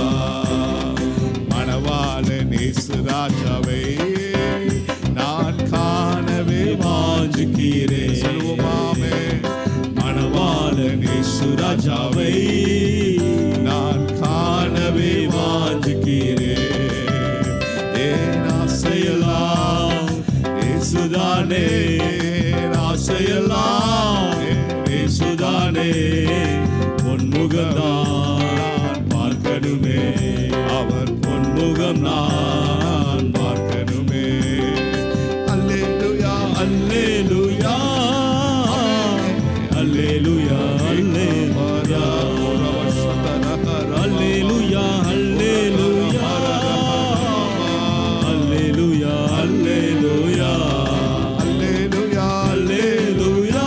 மணவாளன் இயேசு ராஜாவை நான் காணவே வாஞ்சிக்கிறேன் சொல்லுவோமாமே மணவாளன் இயேசு ராஜாவை நான் காணவே வாஞ்சிக்கிறேன் ஏன் ஆசையெல்லாம் இயேசுதானே ஆசையெல்லாம் இயேசுதானே பொன்முகம்தான் பார்க்கணுமே அவர் பொன்முகம் நான் பார்க்கணுமே அல்லேலுயா அல்லேலுயா அல்லேலுயா அல்லேலுயா அல்லேலுயா அல்லேலுயா அல்லேலுயா அல்லேலுயா அல்லேலுயா அல்லேலுயா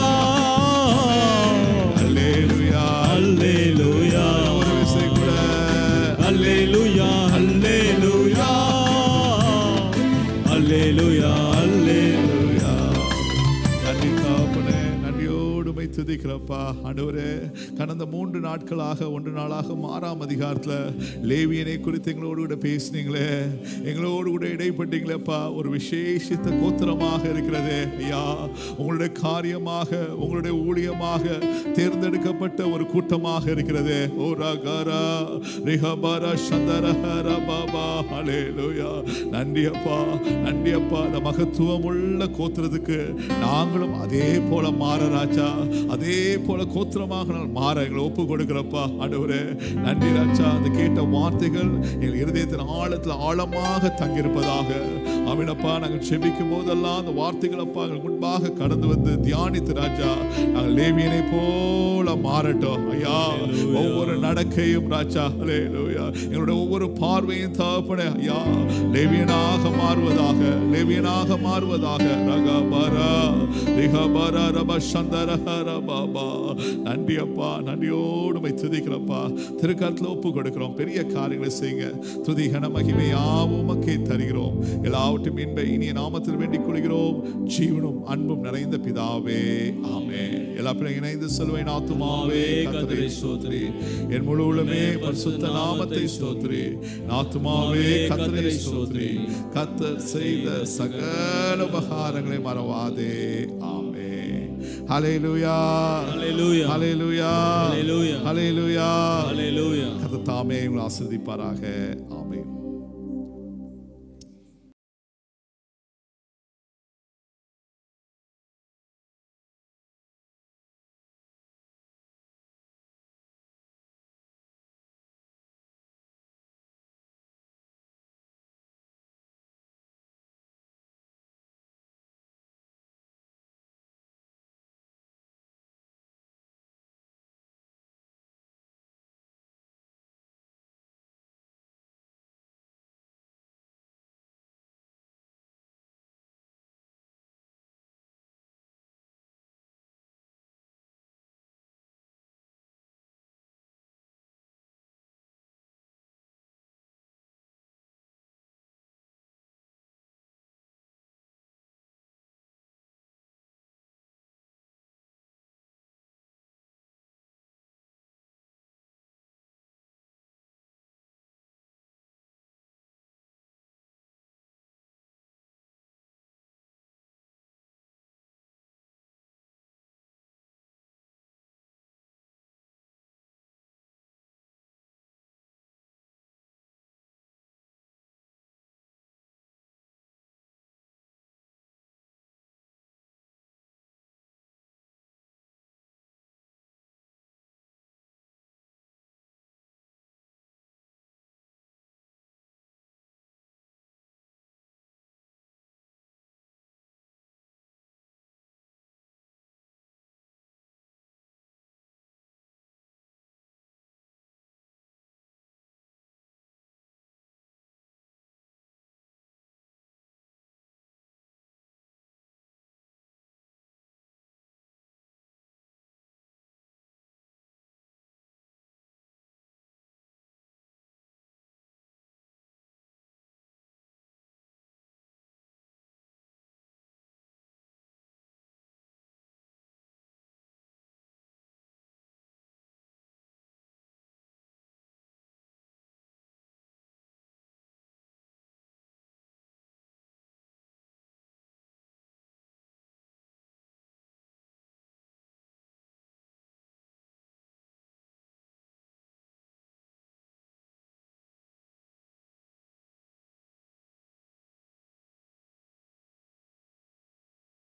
அல்லேலுயா அல்லேலுயா ஒரு விசை கூட அல்லேலுயா அல்லேலுயா அல்லேலுயா அல்லேலுயா நன்றி தகப்பனே நன்றியோடு உம்மை துதிக்கிறப்பா ஆண்டவரே கடந்த மூன்று நாட்களாக ஒன்று நாளாக ஆறாம் அதிகாரத்தில் லேவியனை குறித்து எங்களோடு கூட பேசினீங்களே எங்களோடு கூட இடைப்பட்டீங்களேப்பா ஒரு விசேஷித்த கோத்திரமாக இருக்கிறதே ஐயா உங்களுடைய காரியமாக உங்களுடைய ஊழியமாக தேர்ந்தெடுக்கப்பட்ட ஒரு கூட்டமாக இருக்கிறதே ஓ ரகரா ரிஹபர சந்தரஹர பாபா ஹalleluya நன்றி அப்பா நன்றி அப்பா அந்த மகத்துவம் உள்ள கோத்திரத்துக்கு நாங்களும் அதே போல மாற ராஜா அதே போல கோத்திரமாக நாங்கள் மாற எங்களை ஒப்பு கொடுக்கிறப்பா ஆண்டவரே நன்றி ராஜா அந்த கேட்ட வார்த்தைகள் எங்கள் இருதயத்தின் ஆழத்தில் ஆழமாக தங்கியிருப்பதாக அமினப்பா நாங்கள் செபிக்கும் போதெல்லாம் அந்த வார்த்தைகள் அப்பா எங்கள் முன்பாக கடந்து வந்து தியானித்து ராஜா நாங்கள் லேவியனை போல மாறட்டும் ஐயா ஒவ்வொரு நடக்கையும் ராஜா ஹalleluya எங்களுடைய ஒவ்வொரு பார்வையும் தகப்பனே ஐயா லேவியனாக மாறுவதாக லேவியனாக மாறுவதாக ரகபரா ரிகபரா ரப சந்தரஹர பாபா நன்றி அப்பா நன்றியோடு மை துதிக்கிறப்பா திருக்கரத்தில் ஒப்பு கொடுக்கிறோம் பெரிய காரியங்களை செய்யுங்க துதி கன மகிமை யாவும் மக்கே தருகிறோம் எல்லாவற்றையும் இன்ப இனிய நாமத்தில் வேண்டிக் கொள்கிறோம் ஜீவனும் அன்பும் நிறைந்த பிதாவே ஆமே எல்லா பிள்ளைங்க இணைந்து சொல்வேன் ஆத்துமாவே கத்தரை ஸ்தோத்ரி என் முழு உள்ளமே பரிசுத்த நாமத்தை ஸ்தோத்ரி ஆத்துமாவே கத்தரை ஸ்தோத்ரி கத்தர் செய்த சகல உபகாரங்களை மறவாதே ஆமே ஹalleluya Hallelujah. ஹalleluya Hallelujah. ஹalleluya Hallelujah. கர்த்தர் தாமே உங்களை ஆசீர்வதிப்பாராக ஆமென்